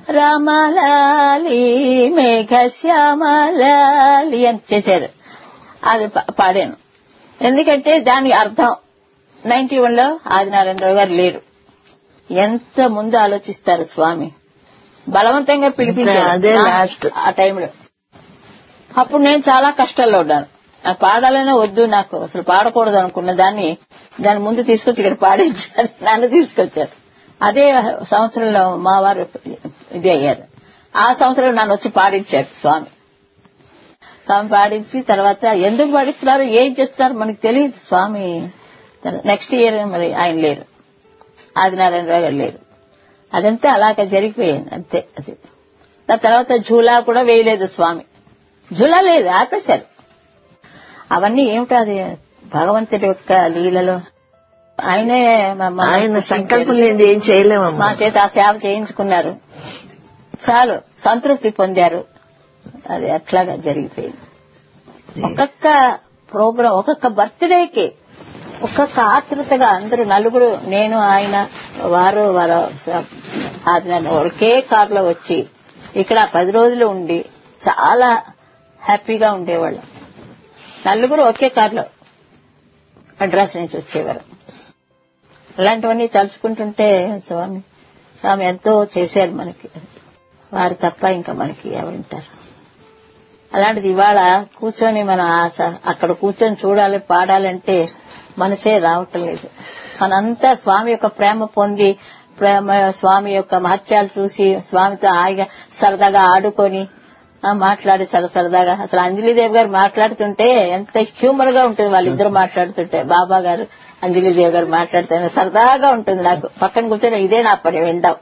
రామాలాలి మేఘ శ్యామలాలి అని చేశారు అది పా- పాడాను ఎందుకంటే దానికి అర్థం నైన్టీ వన్ లో ఆదినారాయణరావు గారు లేరు ఎంత ముందు ఆలోచిస్తారు స్వామి బలవంతంగా పిలిపించారు అదే నా- last. ఆ టైంలో అప్పుడు నేను చాలా కష్టాల్లో ఉన్నాను నాకు పాడాలనే వద్దు నాకు అసలు పాడకూడదు అనుకున్న దాన్ని దాని ముందు తీసుకొచ్చి ఇక్కడ పాడించారు నన్ను తీసుకొచ్చారు అదే సంవత్సరంలో మా వారు ఇది అయ్యారు ఆ సంవత్సరం నన్ను వచ్చి పాడించారు స్వామి స్వామి పాడించి తర్వాత ఎందుకు పాడిస్తున్నారు ఏం చేస్తున్నారు మనకు తెలియదు స్వామి నెక్స్ట్ ఇయర్ మరి ఆయన లేరు ఆదినారాయణరావు గారు లేరు అదంతా అలాగే జరిగిపోయింది అంతే అది దాని తర్వాత ఝూలా కూడా వేయలేదు స్వామి ఝూలా లేదు ఆపేశారు అవన్నీ ఏమిటో అది భగవంతుడి యొక్క లీలలో ఆయనే మమ్మల్ని ఆయన పుట్టించారు. సంకల్పం లేనిది ఏం చేయలేమమ్మా మా చేత ఆ సేవ చేయించుకున్నారు చాలు సంతృప్తి పొందారు అది అట్లాగా జరిగిపోయింది ఒక్కొక్క ప్రోగ్రాం ఒక్కొక్క బర్త్డేకి ఒక్కొక్క ఆతృతగా అందరూ నలుగురు నేను ఆయన వారు వారు ఆదినారాయణ ఒకే కారులో వచ్చి ఇక్కడ పది రోజులు ఉండి చాలా హ్యాపీగా ఉండేవాళ్ళం నలుగురు ఒకే కారులో అడ్రస్ నుంచి వచ్చేవారు అలాంటివన్నీ తలుచుకుంటుంటే స్వామి స్వామి ఎంతో చేశారు మనకి వారు తప్ప ఇంకా మనకి ఎవరుంటారు అలాంటిది ఇవాళ కూర్చొని మన ఆశ అక్కడ కూర్చొని చూడాలి పాడాలంటే మనసే రావటం లేదు మనంతా స్వామి యొక్క ప్రేమ పొంది ప్రేమ స్వామి యొక్క మహత్యాలు చూసి స్వామితో హాయిగా సరదాగా ఆడుకొని ఆ, మాట్లాడి సర సరదాగా అసలు అంజలిదేవి గారు మాట్లాడుతుంటే ఎంత హ్యూమర్ గా ఉంటుంది వాళ్ళిద్దరు మాట్లాడుతుంటే బాబా గారు అంజలిదేవి గారు మాట్లాడుతుంటే సరదాగా ఉంటుంది నాకు పక్కన కూర్చొని ఇదే నా పని వింటాం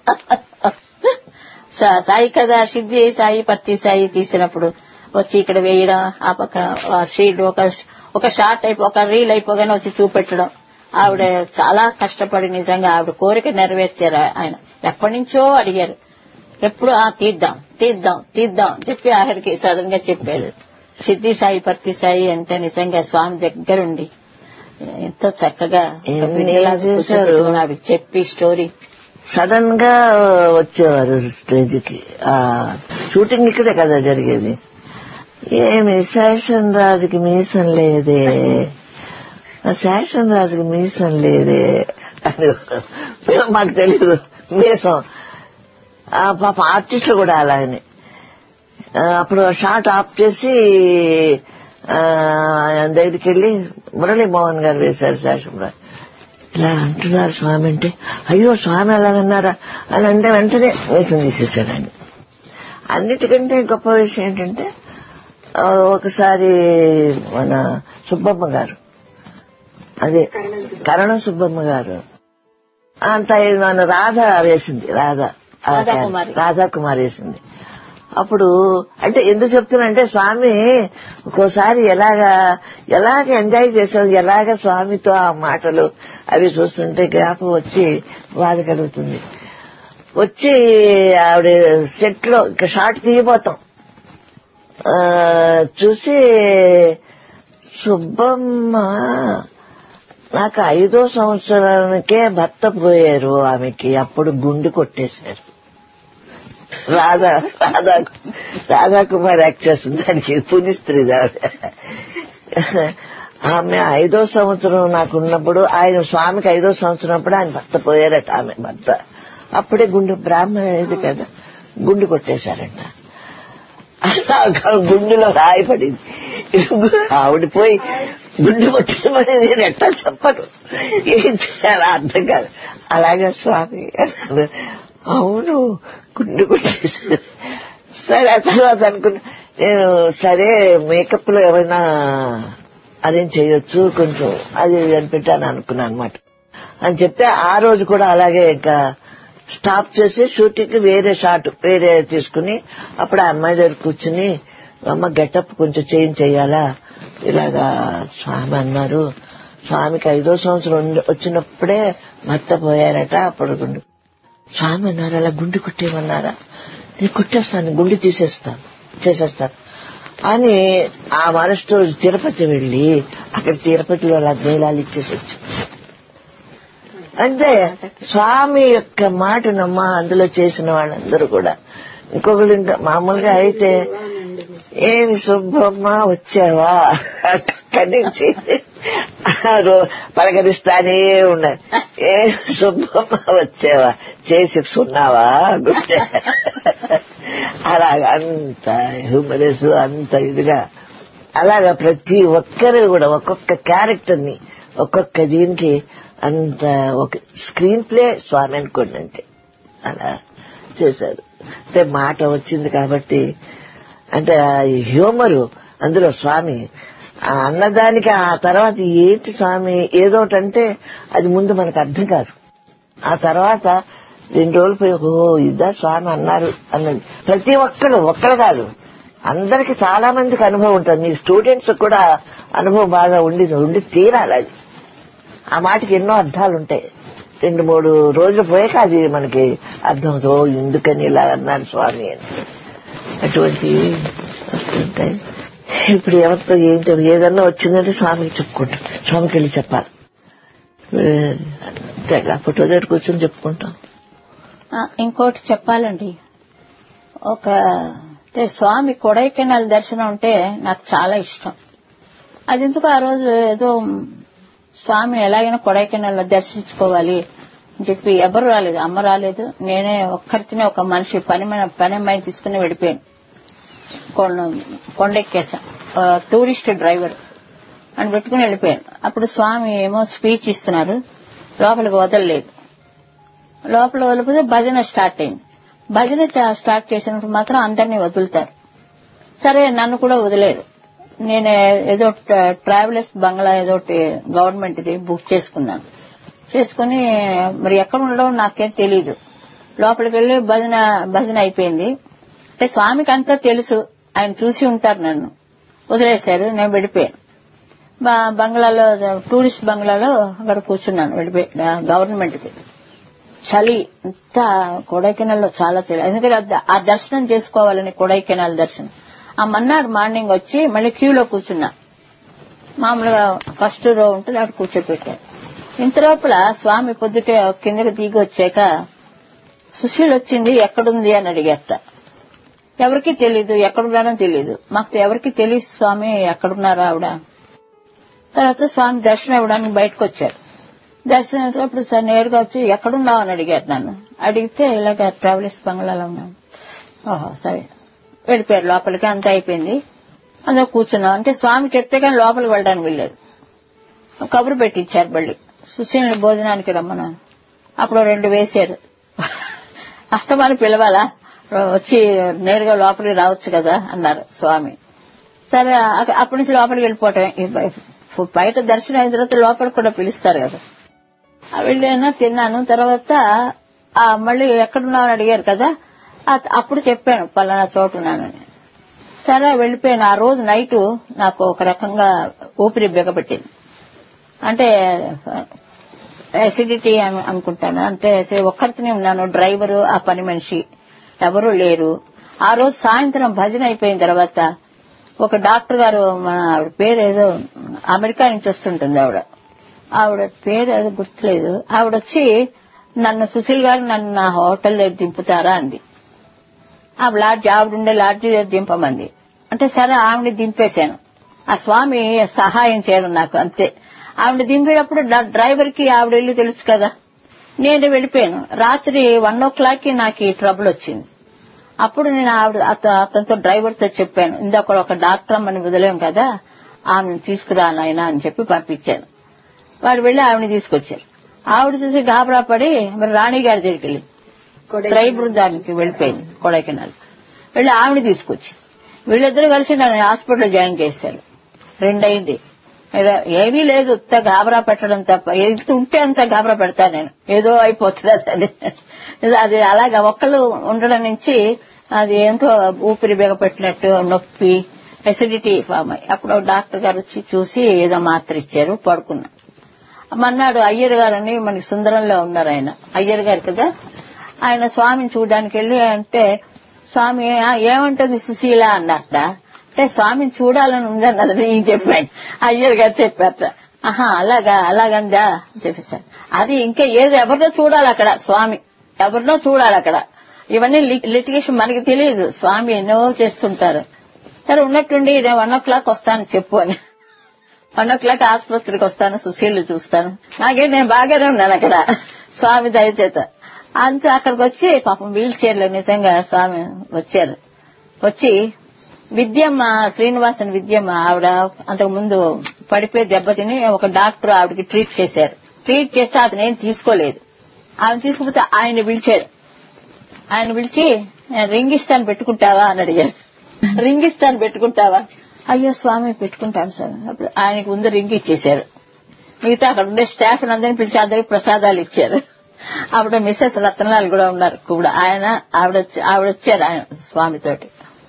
సా- సాయి కదా సిద్ధి సాయి పత్తి సాయి తీసినప్పుడు వచ్చి ఇక్కడ వేయడం ఆ పక్క షీట్ ఒక ఒక షార్ట్ అయిపో ఒక రీల్ అయిపోగానే వచ్చి చూపెట్టడం ఆవిడ చాలా కష్టపడి నిజంగా ఆవిడ కోరిక నెరవేర్చారు ఆయన ఎప్పటి నుంచో అడిగారు ఎప్పుడు ఆ తీద్దాం తీద్దాం తీద్దాం అని చెప్పి ఆఖరికి సడన్ గా చెప్పేది సిద్ధి సాయి పత్తి సాయి అంటే నిజంగా స్వామి దగ్గరుండి ఎంతో చక్కగా ఒక ఎన్ని బిడ్డలాగా చేశారు? కూర్చోబెట్టుకుని ఆవిడ చెప్పి స్టోరీ సడన్ గా వచ్చేవారు స్టేజ్ కి ఆ షూటింగ్ ఇక్కడే కదా జరిగేది ఏమి శేషన్ రాజుకి మీసం లేదే ఆ శేషన్ రాజుకి మీసం లేదే అని మాకు తెలియదు మీసం ఆ పాప ఆర్టిస్టులు కూడా అలాగనే ఆ, అప్పుడు షార్ట్ ఆఫ్ చేసి ఆ, ఆయన దగ్గరికి వెళ్ళి మురళీమోహన్ గారు వేశారు శేషం రాజు ఇలా అంటున్నారు స్వామి అంటే అయ్యో స్వామి అలాగన్నారా అని అంటే వెంటనే వేషం తీసేశాడు ఆయన అన్నిటికంటే గొప్ప విషయం ఏంటంటే ఆ, ఒకసారి మన సుబ్బమ్మ గారు అదే కరణం సుబ్బమ్మ గారు అంత మన రాధ వేసింది రాధ ఆ రాధాకుమారి. రాధాకుమారి వేసింది అప్పుడు అంటే ఎందుకు చెప్తున్నానంటే స్వామి ఒక్కోసారి ఎలాగా ఎలాగ ఎంజాయ్ చేసావు ఎలాగ స్వామితో ఆ మాటలు అవి చూస్తుంటే జ్ఞాపకం వచ్చి బాధ కలుగుతుంది వచ్చి ఆవిడ సెట్ లో ఇక షార్ట్ తీయబోతాం ఆ, చూసి సుబ్బమ్మ నాకు ఐదో సంవత్సరానికే భర్త పోయారు ఆమెకి అప్పుడు గుండు కొట్టేశారు రాధా రాధా రాధాకుమార్ యాక్ట్ చేస్తుంది దానికి పునిస్త్రీ ఆవిడ ఆమె ఐదో సంవత్సరం నాకు ఉన్నప్పుడు ఆయన స్వామికి ఐదో సంవత్సరం అప్పుడు ఆయన భర్త పోయారట ఆమె భర్త అప్పుడే గుండు బ్రాహ్మణ ఇది కదా గుండు కొట్టేశారంట అలా గుండెలో రాయి పడింది ఆవిడ పోయి గుండు కొట్టేమని నేను ఎట్లా చెప్పను ఏం చేయాలో అర్థం కాదు అలాగే స్వామి అన్నారు. అవును గుండు కొట్టేసి సరే ఆ తర్వాత అనుకున్నా నేను సరే మేకప్ లో ఏమైనా అరేంజ్ చేయొచ్చు కొంచెం అది ఇది అని పెట్టాను అనుకున్నాను అనమాట అని చెప్తే ఆ రోజు కూడా అలాగే ఇంకా స్టాప్ చేసి షూటింగ్ వేరే షాట్ వేరే తీసుకుని అప్పుడు ఆ అమ్మాయి దగ్గర కూర్చుని అమ్మ గెటప్ కొంచెం చేంజ్ చేయాలా ఇలాగా స్వామి అన్నారు స్వామికి ఐదో సంవత్సరం ఉండి- వచ్చినప్పుడే భర్త పోయారట అప్పుడు గుండు స్వామి అన్నారు అలా గుండు కుట్టేమన్నారా నేను కుట్టేస్తాను గుండు తీసేస్తాను చేసేస్తాను అని ఆ మరస్ట్ రోజు తిరుపతి వెళ్ళి అక్కడ తిరుపతిలో అలా మేళాలు ఇచ్చేసి వచ్చాను అంటే స్వామి యొక్క మాట నమ్మ అందులో చేసిన వాళ్ళందరూ కూడా ఇంకొకళ్ళు ఇంకా మామూలుగా అయితే ఏమి సుబ్బమ్మ వచ్చావా అక్కడి నుంచి ఆ రో- పలకరిస్తానే ఉన్నాయి ఏ సుబ్బమ్మ వచ్చావా చేసి సున్నావా గుడ్డ అలాగ అంత హ్యూమరస్ అంత ఇదిగా అలాగా ప్రతి ఒక్కరు కూడా ఒక్కొక్క క్యారెక్టర్ ని ఒక్కొక్క దీనికి అంత ఒక స్క్రీన్ ప్లే స్వామి అనుకోండి అంటే అలా చేశారు అంటే మాట వచ్చింది కాబట్టి అంటే ఆ హ్యూమరు అందులో స్వామి ఆ అన్నదానికి ఆ తర్వాత ఏంటి స్వామి ఏదో ఒకటి అంటే అది ముందు మనకు అర్థం కాదు ఆ తర్వాత రెండు రోజులు పోయి ఓ ఇదా స్వామి అన్నారు అన్నది ప్రతి ఒక్కరు ఒక్కరు కాదు అందరికి చాలా మందికి అనుభవం ఉంటుంది మీ స్టూడెంట్స్ కూడా అనుభవం బాగా ఉండి ఉండి తీరాలి అది ఆ మాటకి ఎన్నో అర్థాలు ఉంటాయి రెండు మూడు రోజులు పోయాక అది మనకి అర్థమవుతుంది ఓ ఎందుకని ఇలా అన్నారు స్వామి అని అటువంటి వస్తుంటాయి ఇప్పుడు ఎవరితో ఏం చెప్ప ఏదన్నా వచ్చిందంటే స్వామికి చెప్పుకుంటాం స్వామికి వెళ్ళి చెప్పాలి ఏ, తెగ ఫోటో దగ్గర కూర్చొని చెప్పుకుంటాం ఆ, ఇంకోటి చెప్పాలండి ఒక అంటే స్వామి కొడైకెనాల్ దర్శనం అంటే నాకు చాలా ఇష్టం అది ఎందుకు ఆ రోజు ఏదో స్వామిని ఎలాగైనా కొడైకెనాల్లో దర్శించుకోవాలి అని చెప్పి ఎవరు రాలేదు అమ్మ రాలేదు నేనే ఒక్కరితోనే ఒక మనిషి పని మన- పని అమ్మాయిని తీసుకుని వెళ్ళిపోయాను కొండ కొండెక్కేసాం ఆ, టూరిస్ట్ డ్రైవర్ అని పెట్టుకుని వెళ్ళిపోయాను అప్పుడు స్వామి ఏమో స్పీచ్ ఇస్తున్నారు లోపలికి వదలలేదు లోపల వదిలిపోతే భజన స్టార్ట్ అయింది భజన చా- స్టార్ట్ చేసినప్పుడు మాత్రం అందరినీ వదులుతారు సరే నన్ను కూడా వదిలేరు నేను ఏదో ట్రా- ట్రావెలర్స్ బంగ్లా ఏదో ఒకటి గవర్నమెంట్ ఇది బుక్ చేసుకున్నాను చేసుకుని మరి ఎక్కడ ఉండడం నాకేం తెలియదు లోపలికి వెళ్లి భజన భజన అయిపోయింది అంటే స్వామికి అంతా తెలుసు ఆయన చూసి ఉంటారు నన్ను వదిలేశారు నేను వెళ్ళిపోయాను బ- బంగ్లాలో టూరిస్ట్ బంగ్లాలో అక్కడ కూర్చున్నాను వెళ్ళిపోయి గవర్నమెంట్కి చలి అంత కొడైకెనాల్లో చాలా చలి ఎందుకంటే ఆ- ఆ దర్శనం చేసుకోవాలని కొడైకెనాల్ దర్శనం ఆ మన్నాడు మార్నింగ్ వచ్చి మళ్ళీ క్యూలో కూర్చున్నా మామూలుగా ఫస్ట్ రో ఉంటుంది అక్కడ కూర్చోపెట్టారు ఇంత లోపల స్వామి పొద్దుటే కిందకి దిగి వచ్చాక సుశీల్ వచ్చింది ఎక్కడుంది అని అడిగేట ఎవరికి తెలీదు ఎక్కడున్నారని తెలీదు మాకు ఎవరికి తెలియదు స్వామి ఎక్కడున్నారా ఆవిడ తర్వాత స్వామి దర్శనం ఇవ్వడానికి బయటకు వచ్చారు దర్శనం అయినప్పుడు సార్ నేరుగా వచ్చి ఎక్కడున్నావు అని అడిగారు నన్ను అడిగితే ఇలాగ ట్రావెలర్స్ బంగ్లాలో ఉన్నాను ఓహో సరే వెళ్ళిపోయారు లోపలికి అంతా అయిపోయింది అందరూ కూర్చున్నాం అంటే స్వామి చెప్తే కానీ లోపలికి వెళ్ళడానికి వెళ్ళలేదు కబురు పెట్టించారు మళ్ళీ సుశీల్ని భోజనానికి రమ్మన్నాను అప్పుడు రెండు వేశారు అస్తమాని పిలవాలా వచ్చి నేరుగా లోపలికి రావచ్చు కదా అన్నారు స్వామి సరే అక- అప్పటి నుంచి లోపలికి వెళ్ళిపోవటమే ఈ బయ- బయట దర్శనం అయిన తర్వాత లోపలికి కూడా పిలుస్తారు కదా ఆ వెళ్ళాను తిన్నాను తర్వాత ఆ మళ్ళీ ఎక్కడున్నావు అని అడిగారు కదా ఆ- అప్పుడు చెప్పాను పలానా చోటు ఉన్నానని సరే వెళ్ళిపోయాను ఆ రోజు నైట్ నాకు ఒక రకంగా ఊపిరి బిగబెట్టింది అంటే ఎసిడిటీ అని అనుకుంటాను అంటే సరే ఒక్కరితోనే ఉన్నాను డ్రైవరు ఆ పని మనిషి ఎవరూ లేరు ఆ రోజు సాయంత్రం భజన అయిపోయిన తర్వాత ఒక డాక్టర్ గారు మన ఆవిడ పేరు ఏదో అమెరికా నుంచి వస్తుంటుంది ఆవిడ ఆవిడ పేరు ఏదో గుర్తులేదు ఆవిడ వచ్చి నన్ను సుశీల్ గారు నన్ను నా హోటల్ దగ్గర దింపుతారా అంది ఆ లాడ్జ్ ఆవిడ ఉండే లాడ్జి దగ్గర దింపమంది అంటే సరే ఆవిడ దింపేశాను ఆ స్వామి సహాయం చేయడం నాకు అంతే ఆవిడ దింపేటప్పుడు డ్ర- డ్రైవర్ కి ఆవిడ ఇల్లు తెలుసు కదా నేను వెళ్ళిపోయాను రాత్రి వన్ ఓ క్లాక్ కి నాకు ఈ ట్రబుల్ వచ్చింది అప్పుడు నేను ఆవిడ అత- అతనితో డ్రైవర్ తో చెప్పాను ఇందాక ఒక డాక్టర్ అమ్మని వదిలేం కదా ఆమెను తీసుకురా నాయనా అని చెప్పి పంపించాను వాడు వెళ్లి ఆవిడని తీసుకొచ్చారు ఆవిడ చూసి గాబరా పడి మరి రాణి గారి దగ్గరికి వెళ్ళి ట్రై బృందానికి వెళ్ళిపోయింది కొడైకెనాల్ వెళ్ళి ఆవిడ తీసుకొచ్చి వీళ్ళిద్దరూ కలిసి నన్ను హాస్పిటల్లో జాయిన్ చేశారు రెండైంది ఏదో- ఏమీ లేదు ఉత్త గాబరా పెట్టడం తప్ప ఎంత ఉంటే అంత గాబరా పెడతా నేను ఏదో అయిపోతుంది అది అది అలాగా ఒక్కళ్ళు ఉండడం నుంచి అది ఏంటో ఊపిరి బిగపెట్టినట్టు నొప్పి ఎసిడిటీ ఫామ్ అయ్యి అప్పుడు డాక్టర్ గారు వచ్చి చూసి ఏదో మాత్ర ఇచ్చారు పడుకున్నా మన్నాడు అయ్యర్ గారు అని మనకి సుందరంలో ఉన్నారు ఆయన అయ్యర్ గారు కదా ఆయన స్వామిని చూడడానికి వెళ్ళి అంటే స్వామి "ఆ, ఏమంటది సుశీల అన్నట్ట అంటే స్వామిని చూడాలని ఉందన్నది నేను చెప్పాను అయ్యర్ గారు చెప్పారట ఆహా అలాగా అలాగందా అని చెప్పేశారు అది ఇంకా ఏది ఎవరినో చూడాలి అక్కడ స్వామి ఎవరినో చూడాలి అక్కడ ఇవన్నీ లిటిగేషన్ మనకి తెలియదు స్వామి ఎన్నో చేస్తుంటారు సరే ఉన్నట్టుండి నేను వన్ ఓ క్లాక్ వస్తాను చెప్పు అని వన్ ఓ క్లాక్ ఆసుపత్రికి వస్తాను సుశీల్ చూస్తాను నాకే నేను బాగానే ఉన్నాను అక్కడ స్వామి దయచేత అంతే అక్కడికి వచ్చి పాపం వీల్ చైర్లో నిజంగా స్వామి వచ్చారు వచ్చి విద్యమ్మ శ్రీనివాసన్ విద్యమ్మ ఆవిడ అంతకు ముందు పడిపోయి దెబ్బతిని ఒక డాక్టర్ ఆవిడకి ట్రీట్ చేశారు ట్రీట్ చేస్తే అతను ఏం తీసుకోలేదు ఆమె తీసుకుపోతే ఆయన పిలిచారు ఆయన పిలిచి రింగ్ ఇస్తాను పెట్టుకుంటావా అని అడిగారు రింగ్ ఇస్తాను పెట్టుకుంటావా అయ్యో స్వామి పెట్టుకుంటాను సార్ అప్పుడు ఆయనకు ముందు రింగ్ ఇచ్చేశారు మిగతా అక్కడ ఉండే స్టాఫ్ అందరిని పిలిచి అందరికి ప్రసాదాలు ఇచ్చారు అప్పుడు మిస్సెస్ రత్నాలు కూడా ఉన్నారు కూడా ఆయన ఆవిడ వచ్చి- ఆవిడ వచ్చారు ఆయన స్వామితోటి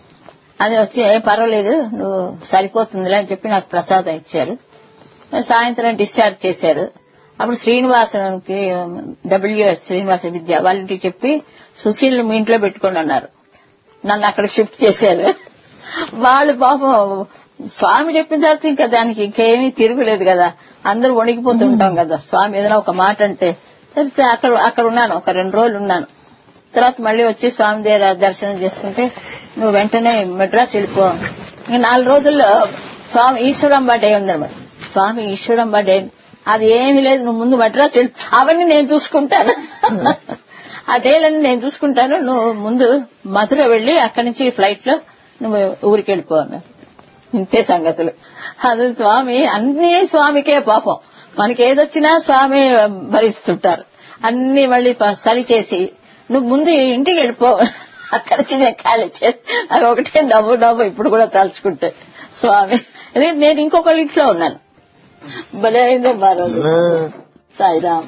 అది వచ్చి ఏం పర్వాలేదు నువ్వు సరిపోతుందిలే అని చెప్పి నాకు ప్రసాదం ఇచ్చారు సాయంత్రం డిశ్చార్జ్ చేశారు అప్పుడు శ్రీనివాసన్కి డబ్ల్యూఎస్ శ్రీనివాస విద్య వాళ్ళ ఇంటికి చెప్పి సుశీల్ మీ ఇంట్లో పెట్టుకోండి అన్నారు నన్ను అక్కడ షిఫ్ట్ చేశారు వాళ్ళు పాపం స్వామి చెప్పిన తర్వాత ఇంకా దానికి ఇంకేమీ తిరుగులేదు కదా అందరూ వణికిపోతుంటాం కదా స్వామి ఏదైనా ఒక మాట అంటే సరే అక్కడ అక్కడ ఉన్నాను ఒక రెండు రోజులు ఉన్నాను తర్వాత మళ్ళీ వచ్చి స్వామి దగ్గర దర్శనం చేసుకుంటే నువ్వు వెంటనే మెడ్రాస్ వెళ్ళిపో ఇంక నాలుగు రోజుల్లో స్వామి ఈశ్వరంబ డే ఉందన్నమాట స్వామి ఈశ్వరంబ డే అది ఏమీ లేదు నువ్వు ముందు మెడ్రాస్ వెళ్ళి అవన్నీ నేను చూసుకుంటాను ఆ డేలన్నీ నేను చూసుకుంటాను నువ్వు ముందు మధుర వెళ్ళి అక్కడి నుంచి ఫ్లైట్ లో నువ్వు ఊరికి వెళ్ళిపో అన్నారు ఇంతే సంగతులు అది స్వామి అన్ని స్వామికే పాపం మనకి ఏదొచ్చినా స్వామి భరిస్తుంటారు అన్ని మళ్ళీ ప- సరి చేసి నువ్వు ముందు ఇంటికి వెళ్ళిపో అక్కడ చిన్న ఖాళీ చేసి అది ఒకటే నవ్వు నవ్వు ఇప్పుడు కూడా తలుచుకుంటే స్వామి రేపు నేను ఇంకొకళ్ళ ఇంట్లో ఉన్నాను భలే అయిందే మా రోజు సాయిరామ్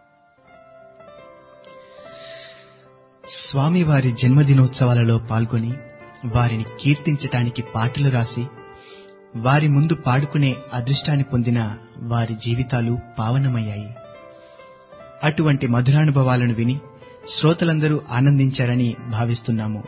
స్వామివారి జన్మదినోత్సవాలలో పాల్గొని వారిని కీర్తించటానికి పాటలు రాసి వారి ముందు పాడుకునే అదృష్టాన్ని పొందిన వారి జీవితాలు పావనమయ్యాయి అటువంటి మధురానుభవాలను విని శ్రోతలందరూ ఆనందించారని భావిస్తున్నాము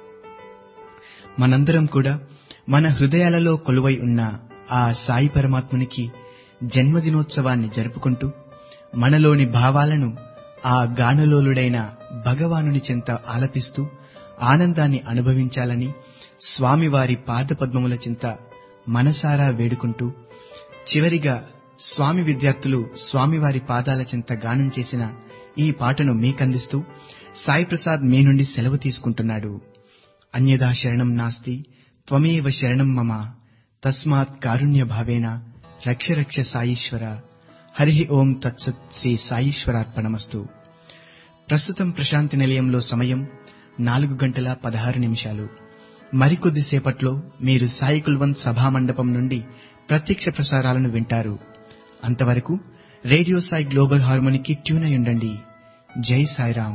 మనందరం కూడా మన హృదయాలలో కొలువై ఉన్న ఆ సాయి పరమాత్మునికి జన్మదినోత్సవాన్ని జరుపుకుంటూ మనలోని భావాలను ఆ గానలోలుడైన భగవానుని చెంత ఆలపిస్తూ ఆనందాన్ని అనుభవించాలని స్వామివారి పాదపద్మముల చింత మనసారా వేడుకుంటూ చివరిగా స్వామి విద్యార్థులు స్వామివారి పాదాల చింత గానం చేసిన ఈ పాటను మీకందిస్తూ సాయి ప్రసాద్ మీ నుండి సెలవు తీసుకుంటున్నాడు అన్యదా శరణం నాస్తి త్వమేవ శరణం మమ తస్మాత్ కారుణ్య భావేన రక్ష రక్ష సాయీశ్వర హరి ఓం తత్సత్ శ్రీ సాయీశ్వరార్పణమస్తు ప్రస్తుతం ప్రశాంతి నిలయంలో సమయం నాలుగు గంటల పదహారు నిమిషాలు మరికొద్ది సేపట్లో మీరు సాయి కుల్వంత్ సభామండపం నుండి ప్రత్యక్ష ప్రసారాలను వింటారు అంతవరకు రేడియో సాయి గ్లోబల్ హార్మోనికి ట్యూన్ అయి ఉండండి జై సాయిరామ్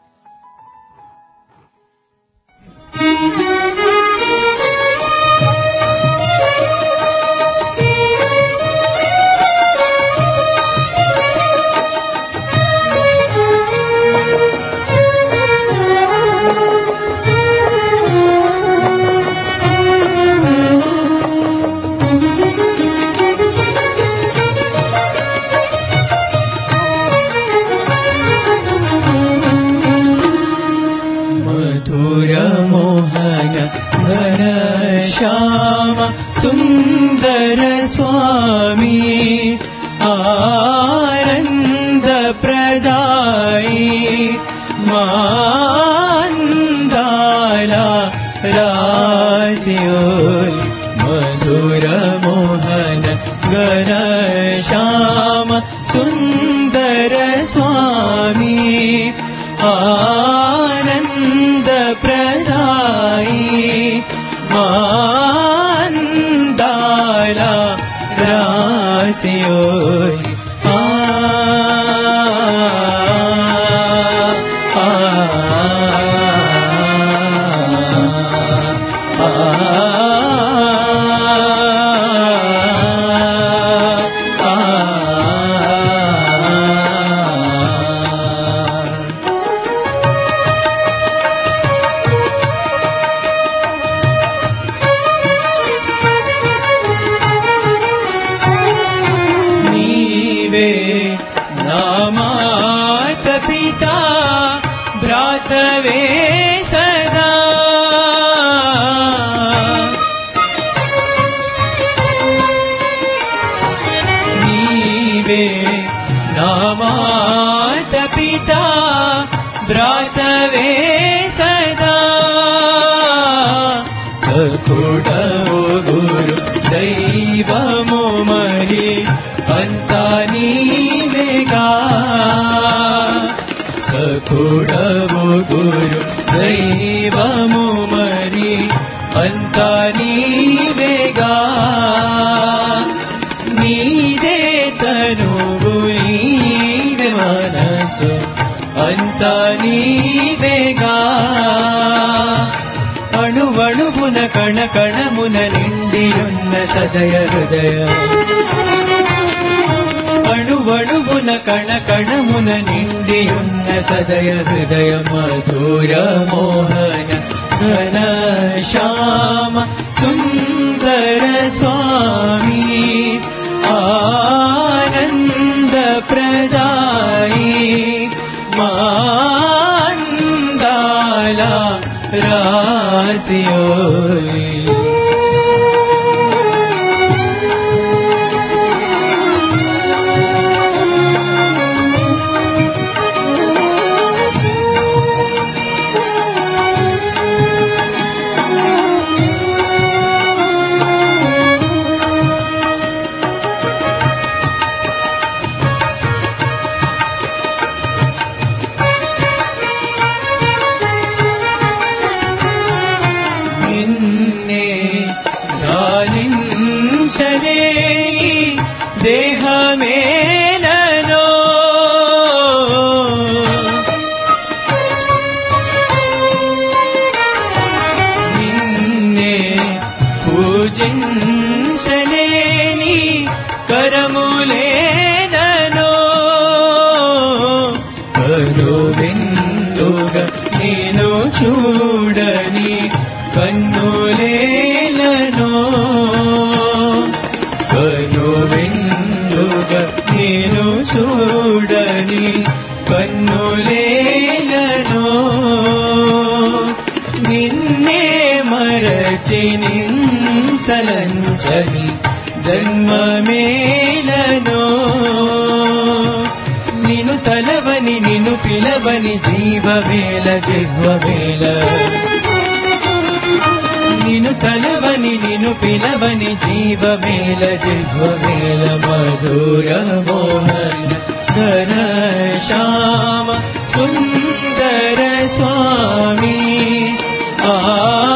मधुर मोहन घन श्याम सुन्दर स्वामी आनन्द प्रदायी मान्दाला रास्योय मधुर मोहन घन श्याम सुन्दर स्वामी आनन्द प्रदायी मान्दाला रास्योय आ आ ఆ నీవే నామాత పితా భ్రాతవే సదా నీవే నామాత పితా భ్రాతవే సదా సకుడవు గురు దైవము మరి అంతా నీవేగా సకుడవు గురు దైవము మరి అంతా నీవేగా నీదే తనువు నీవే మనసు అంతా నీవేగా అణువణువున కణ కణమున నిండియున్న సదయ హృదయ అణువణువున కణ కణమున నిండియున్న సదయ హృదయ మధుర మోహన ఘన శ్యామ సుందర స్వామి ఆనంద ప్రదాయి మాందాల రాసియోయి దేహమేనో నిన్నే పూజించలేని కరములేనో కనువిందుగా నేను చూడని కన్నులేనో కనువిందుగా నేను చూడని కన్నులేనో నిన్నే మరచి నింతలంచని జన్మమేలనో నిను తలవని నిను పిలవని జీవవేల దివ్వవేల నిను తలవని నిను పిలవని జీవవేల దివ్వవేల మధుర మోహన ఘన శ్యామ సుందర స్వామి ఆ